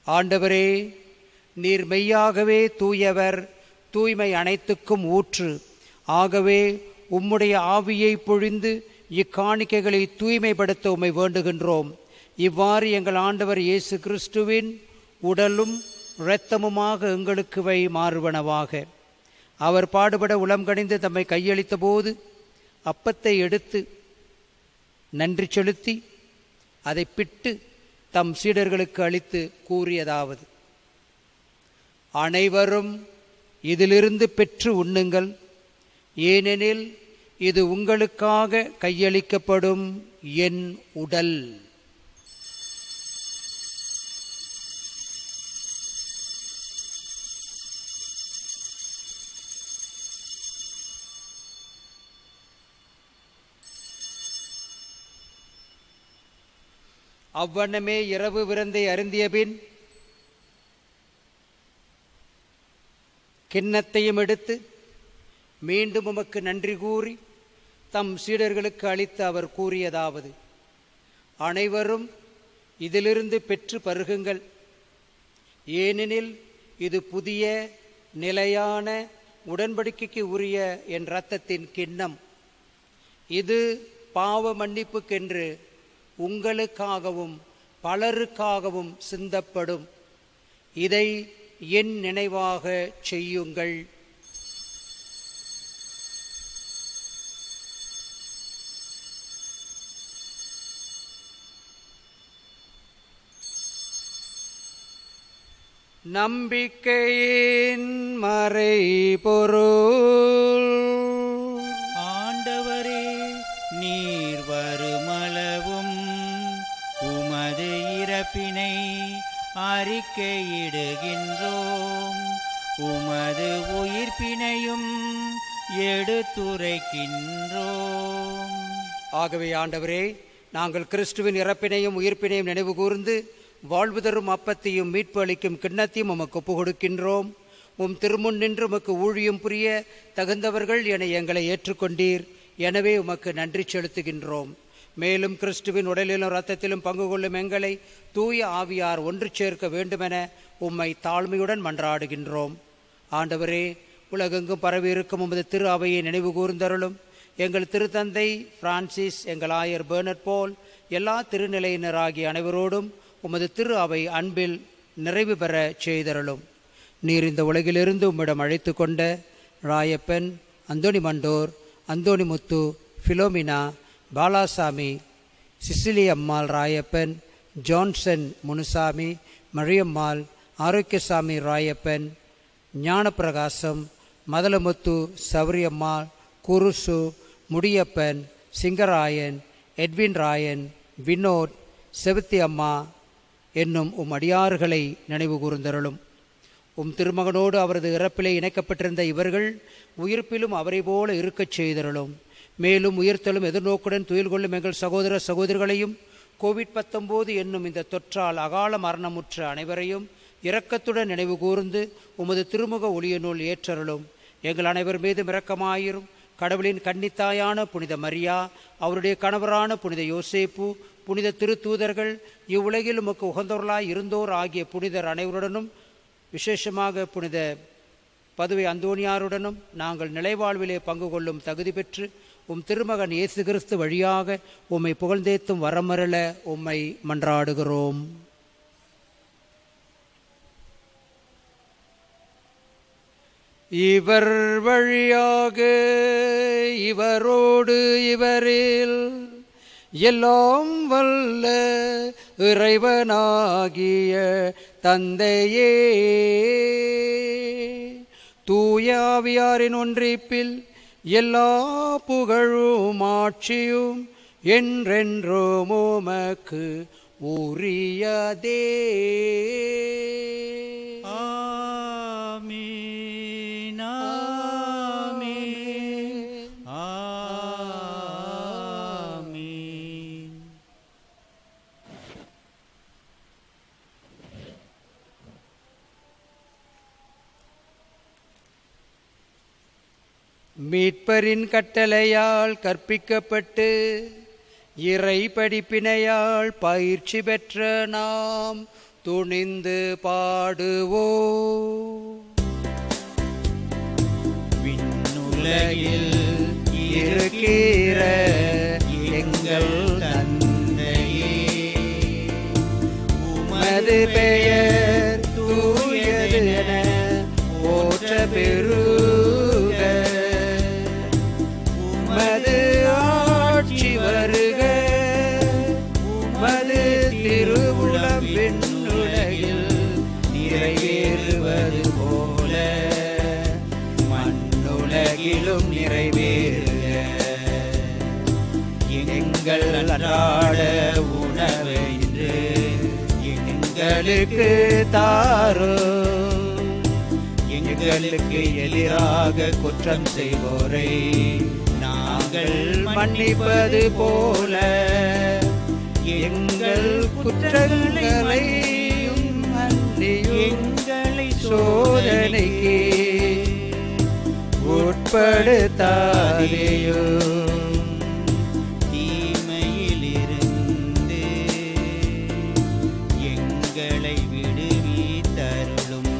ஆண்டவரே நீர் மெய்யாகவே தூயவர் தூய்மை அனைத்துக்கும் ஊற்று ஆகவே உம்முடைய ஆவியை பொழிந்து இக்காணிக்கைகளை தூய்மைப்படுத்த உம்மை வேண்டுகின்றோம் இவ்வாறு எங்கள் ஆண்டவர் இயேசு கிறிஸ்துவின் உடலும் இரத்தமுமாக எங்களுக்கு வை மாறுவனவாக அவர் பாடுபட உளம் கணிந்து தம்மை கையளித்த போது அப்பத்தை எடுத்து நன்றி செலுத்தி அதை பிட்டு தம் சீடர்களுக்கு அளித்து கூறியதாவது அனைவரும் இதிலிருந்து பெற்று உண்ணுங்கள் ஏனெனில் இது உங்களுக்காக கையளிக்கப்படும் என் உடல் அவ்வண்ணமே இரவு விருந்தை அருந்தியபின் கிண்ணத்தையும் எடுத்து மீண்டும் உமக்கு நன்றி கூறி தம் சீடர்களுக்கு அளித்து அவர் கூறியதாவது அனைவரும் இதிலிருந்து பெற்று பருகுங்கள் ஏனெனில் இது புதிய நிலையான உடன்படிக்கைக்கு உரிய என் இரத்தத்தின் கிண்ணம் இது பாவ மன்னிப்புக்கென்று உங்களுக்காகவும் பலருக்காகவும் சிந்தப்படும் இதை என் நினைவாக செய்யுங்கள் நம்பிக்கையின் மறைபொருள் ஆண்டவரே நீர் வருமளவும் உமது இறப்பினை அறிக்கையிடுகின்றோம் உமது உயிர்ப்பினையும் எடுத்துரைக்கின்றோம் ஆகவே ஆண்டவரே நாங்கள் கிறிஸ்துவின் இறப்பினையும் உயிர்ப்பினையும் நினைவு கூர்ந்து வாழ்வு தரும் அப்பத்தையும் மீட்பு அளிக்கும் கிண்ணத்தையும் உமக்கு ஒப்பு கொடுக்கின்றோம் உம் திருமுன் நின்று உமக்கு ஊழியம் புரிய தகுந்தவர்கள் என எங்களை ஏற்றுக்கொண்டீர் எனவே உமக்கு நன்றி செலுத்துகின்றோம் மேலும் கிறிஸ்துவின் உடலிலும் இரத்தத்திலும் பங்கு கொள்ளும் எங்களை தூய ஆவியார் ஒன்று சேர்க்க வேண்டுமென உம்மை தாழ்மையுடன் மன்றாடுகின்றோம் ஆண்டவரே உலகெங்கும் பரவியிருக்கும் உமது திரு அவையை நினைவு கூர்ந்தருளும் எங்கள் திருத்தந்தை பிரான்சிஸ் எங்கள் ஆயர் பேர்னட் போல் எல்லா திருநிலையினராகிய அனைவரோடும் உமது திரு அவை அன்பில் நிறைவு பெற செய்தருளும் நீர் இந்த உலகிலிருந்து உம்மிடம் அழைத்து கொண்ட ராயப்பன் அந்தோணி மண்டோர் Anthony Muthu Philomena Balasamy Cecily Ammal Rayappan Johnson Munusamy Mariammal Arockiasamy Rayappan Gnanaprakasam Mathalamuthu Sowriyammal குருசு முடியப்பன் சிங்கராயன் எட்வின் ராயன் வினோத் செவுத்தி அம்மா என்னும் உம் அடியார்களை நினைவு கூர்ந்தருளும் உம் திருமகனோடு அவரது இறப்பிலே இணைக்கப்பட்டிருந்த இவர்கள் உயிர்ப்பிலும் அவரை போல இருக்கச் செய்தருளும் மேலும் உயிர்த்தலும் எதிர்நோக்குடன் துயில் கொள்ளும் எங்கள் சகோதர சகோதரிகளையும் கோவிட் பத்தொம்போது என்னும் இந்த தொற்றால் அகால மரணமுற்ற அனைவரையும் இரக்கத்துடன் நினைவு கூர்ந்து உமது திருமுக ஒளியனுள் ஏற்றருளும் எங்கள் அனைவர் மீதும் இரக்கமாயிரும் கடவுளின் கன்னித்தாயான புனித மரியா அவருடைய கணவரான புனித யோசேப்பு புனித திருத்தூதர்கள் இவ்வுலகில் உமக்கு உகந்தவர்களாய் இருந்தோர் ஆகிய புனிதர் அனைவருடனும் விசேஷமாக புனித பதுவை அந்தோணியாருடனும் நாங்கள் நிலைவாழ்விலே பங்கு கொள்ளும் தகுதி பெற்று உம் திருமகன் இயேசு கிறிஸ்து வழியாக உம்மை புகழ்ந்தேத்தும் வரமருள உம்மை மன்றாடுகிறோம் இவர் வழியாக இவரோடு இவரில் எல்லாம் வல்ல இறைவனாகிய தந்தையே தூயாவியாரின் ஒன்றிப்பில் எல்லா புகழும் ஆட்சியும் என்றென்றும் உமக்கு உரியதே ஆமீன் ஆமீன் ஆமீன் மீட்பரின் கட்டளையால் கற்பிக்கப்பட்டு இறை படிப்பினையால் பயிற்சி பெற்ற நாம் துணிந்து பாடுவோ விண்ணுலகில் இருக்கிற எங்கள் தந்தையே உமது பெயர் தூயதென போற்ற பெருக உமது ஆட்சி வருக உமது திருவுளம் விண்ணுலகில் நிறைவேறுவது போல மண்ணுலகிலும் நிறைவேறுக எங்கள் அன்றாட உணவை இன்று எங்களுக்கு தாரும் எங்களுக்கு எதிராக குற்றம் செய்வோரை நாங்கள் மன்னிப்பது போல எங்கள் குற்றங்களையும் மன்னியும் எங்களை சோதனைக்கு உட்படுத்தாதேயும் தீமையிலிருந்து எங்களை விடுவித்தருளும்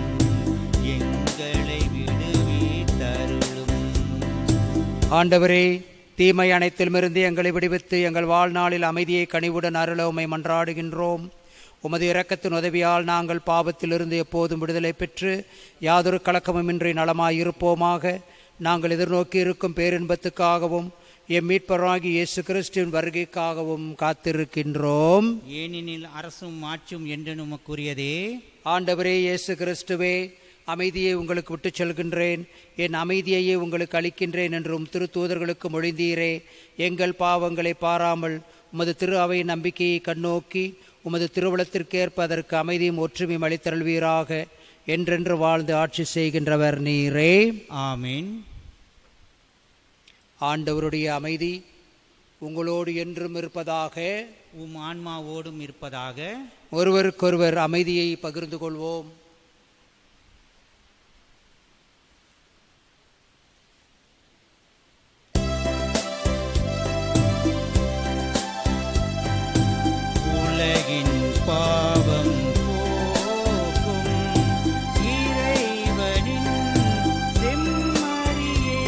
எங்களை விடுவித்தருளும் ஆண்டவரே தீமை அனைத்திலுமிருந்து எங்களை விடுவித்து எங்கள் வாழ்நாளில் அமைதியை கனிவுடன் அருள உம்மை மன்றாடுகின்றோம் உமது இரக்கத்தின் உதவியால் நாங்கள் பாவத்திலிருந்து எப்போதும் விடுதலை பெற்று யாதொரு கலக்கமுமின்றி நலமாய் இருப்போமாக நாங்கள் எதிர்நோக்கி இருக்கும் பேரின்பத்துக்காகவும் எம் மீட்பராகி இயேசு கிறிஸ்துவின் வருகைக்காகவும் காத்திருக்கின்றோம் ஏனெனில் அரசும் ஆட்சியும் என்று உமக்குரியதே ஆண்டவரே இயேசு கிறிஸ்துவே அமைதியை உங்களுக்கு விட்டுச் செல்கின்றேன் என் அமைதியையே உங்களுக்கு அளிக்கின்றேன் என்றும் திருத்தூதர்களுக்கு மொழிந்தீரே எங்கள் பாவங்களை பாராமல் உமது திரு அவையின் நம்பிக்கையை கண்ணோக்கி உமது திருவுளத்திற்கேற்ப அதற்கு அமைதியும் ஒற்றுமையும் அளித்தருள்வீராக என்றென்று வாழ்ந்து ஆட்சி செய்கின்றவர் நீரே ஆமீன் ஆண்டவருடைய அமைதி உங்களோடு என்றும் இருப்பதாக உம் ஆன்மாவோடும் இருப்பதாக ஒருவருக்கொருவர் அமைதியை பகிர்ந்து கொள்வோம் உலகின் பாவம் போக்கும் இறைவனின் செம்மறியே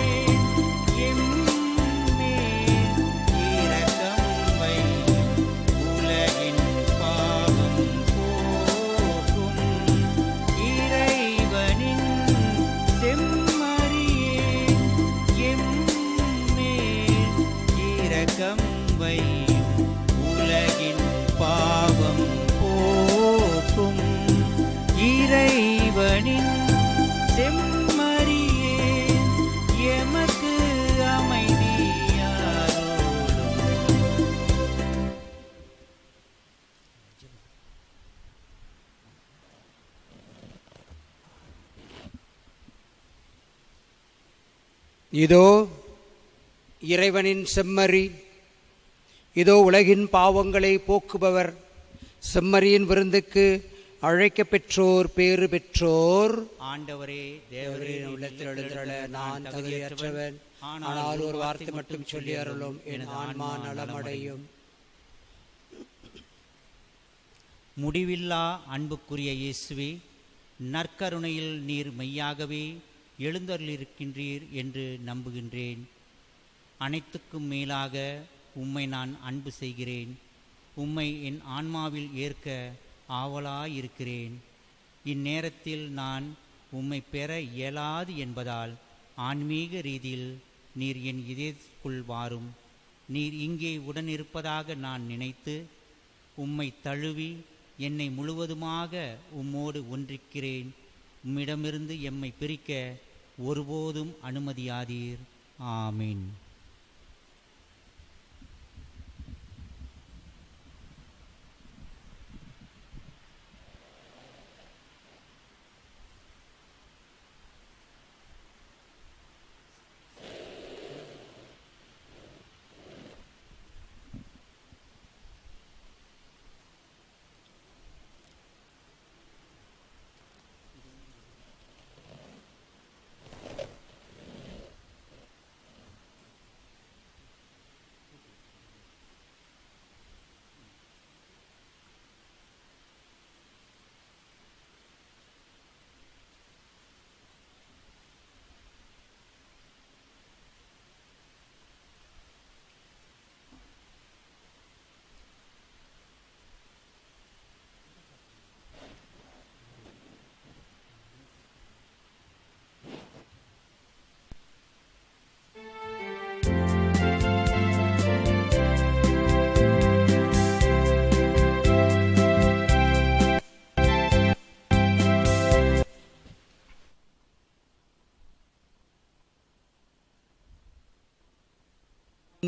எம்மேல் இரக்கம் வையும் உலகின் பாவம் போக்கும் இறைவனின் செம்மறியே எம்மேல் இரக்கம் வையும் உலகின் பாவம் போக்கும் இறைவனின் செம்மறியே எமக்கு அமைதியாரோடும் இதோ இறைவனின் செம்மறி இதோ உலகின் பாவங்களை போக்குபவர் செம்மறியின் விருந்துக்கு அழைக்கப் பெற்றோர் பேறு பெற்றோர் ஆண்டவரே தேவரே தேவரே உள்ளத்தில் எழுந்தருள நான் தகுதியற்றவன் ஆனால் ஒரு வார்த்தை மட்டும் சொல்லி அருளும் என் ஆன்மா நலமடையும் முடிவில்லா அன்புக்குரிய இயேசுவே நற்கருணையில் நீர் மெய்யாகவே எழுந்தருளிருக்கின்றீர் என்று நம்புகின்றேன் அனைத்துக்கும் மேலாக உம்மை நான் அன்பு செய்கிறேன் உம்மை என் ஆன்மாவில் ஏற்க ஆவலாயிருக்கிறேன் இந்நேரத்தில் நான் உம்மை பெற இயலாது என்பதால் ஆன்மீக ரீதியில் நீர் என் இதயத்துக்குள் வாரும் நீர் இங்கே உடனிருப்பதாக நான் நினைத்து உம்மை தழுவி என்னை முழுவதுமாக உம்மோடு ஒன்றிக்கிறேன் உம்மிடமிருந்து எம்மை பிரிக்க ஒருபோதும் அனுமதியாதீர் ஆமீன்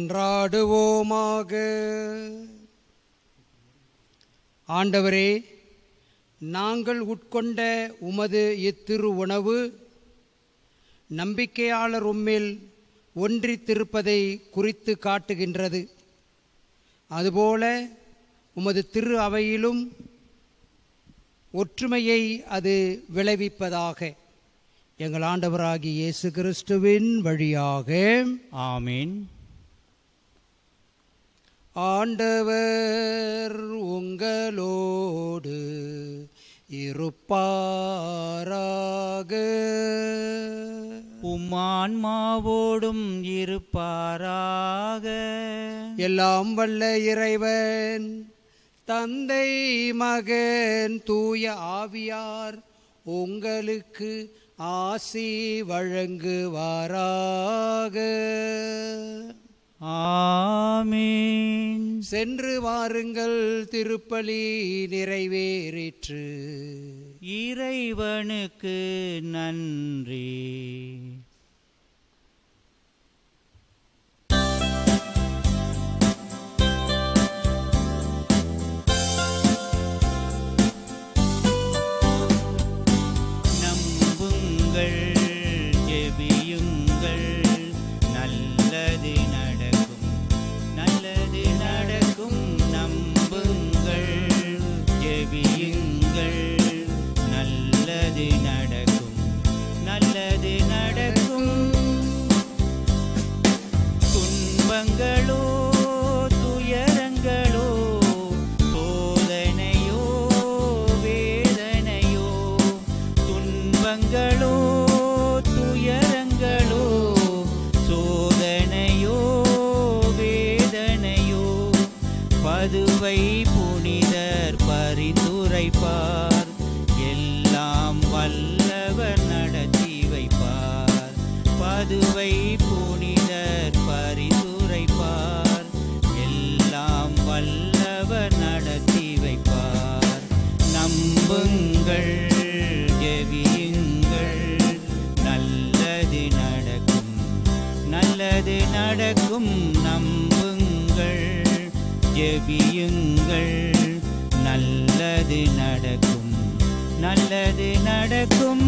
மன்றாடுவோமாக ஆண்டவரே நாங்கள் உட்கொண்ட உமது இத்திரு உணவு நம்பிக்கையாளர் உம்மில் ஒன்றித்திருப்பதை குறித்து காட்டுகின்றது அதுபோல உமது திரு அவையிலும் ஒற்றுமையை அது விளைவிப்பதாக எங்கள் ஆண்டவராகிய இயேசு கிறிஸ்துவின் வழியாக ஆமீன் ஆண்டவர் உங்களோடு இருப்பாராக உம்மான்மாவோடும் இருப்பாராக எல்லாம் வல்ல இறைவன் தந்தை மகன் தூய ஆவியார் உங்களுக்கு ஆசி வழங்குவாராக ஆமீன் சென்று வாருங்கள் திருப்பலி நிறைவேறிற்று இறைவனுக்கு நன்றி நம்புங்கள் ஜெபியுங்கள் நல்லது நடக்கும் நல்லது நடக்கும் நம்புங்கள் ஜெபியுங்கள் நல்லது நடக்கும் நல்லது நடக்கும் துன்பங்களோ துயரங்களோ சோதனையோ வேதனையோ துன்பங்களோ துயரங்களோ சோதனையோ வேதனையோ பதுவை புனிதர் பரிந்துரைப்பார் எல்லாம் வல்லவர் நடத்தி வைப்பார் பதுவை புனிதர் பரிந்துரைப்பார் எல்லாம் வல்லவர் நடத்தி வைப்பார் நம்புங்கள் ஜெபியுங்கள் நல்லது நடக்கும் நல்லது நடக்கும் நம்புங்கள் ஜெபியுங்கள் நல்லது நடக்கும் நல்லது நடக்கும்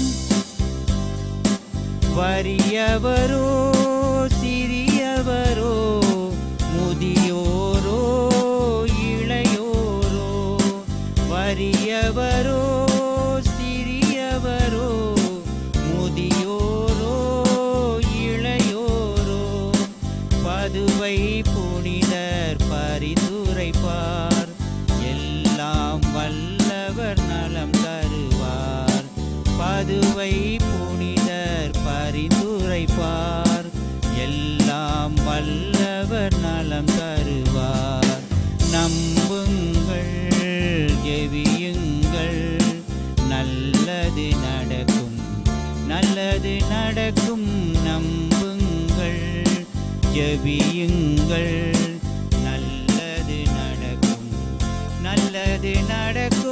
வறியவரோ சிறியவரோ முதியோரோ இளையோரோ வறியவரோ சிறியவரோ முதியோரோ இளையோரோ பதுவை புனிதர் பரிந்துரைப்பார் எல்லாம் வல்லவர் நலம் தருவார் பதுவை புனிதர் பரிந்துரைப்பார் எல்லாம் வல்லவர் நலம் தருவார் நம்புங்கள் ஜெபியுங்கள் நல்லது நடக்கும் நல்லது நடக்கும் நம்புங்கள் ஜெபியுங்கள் நல்லது நடக்கும் நல்லது நடக்கும்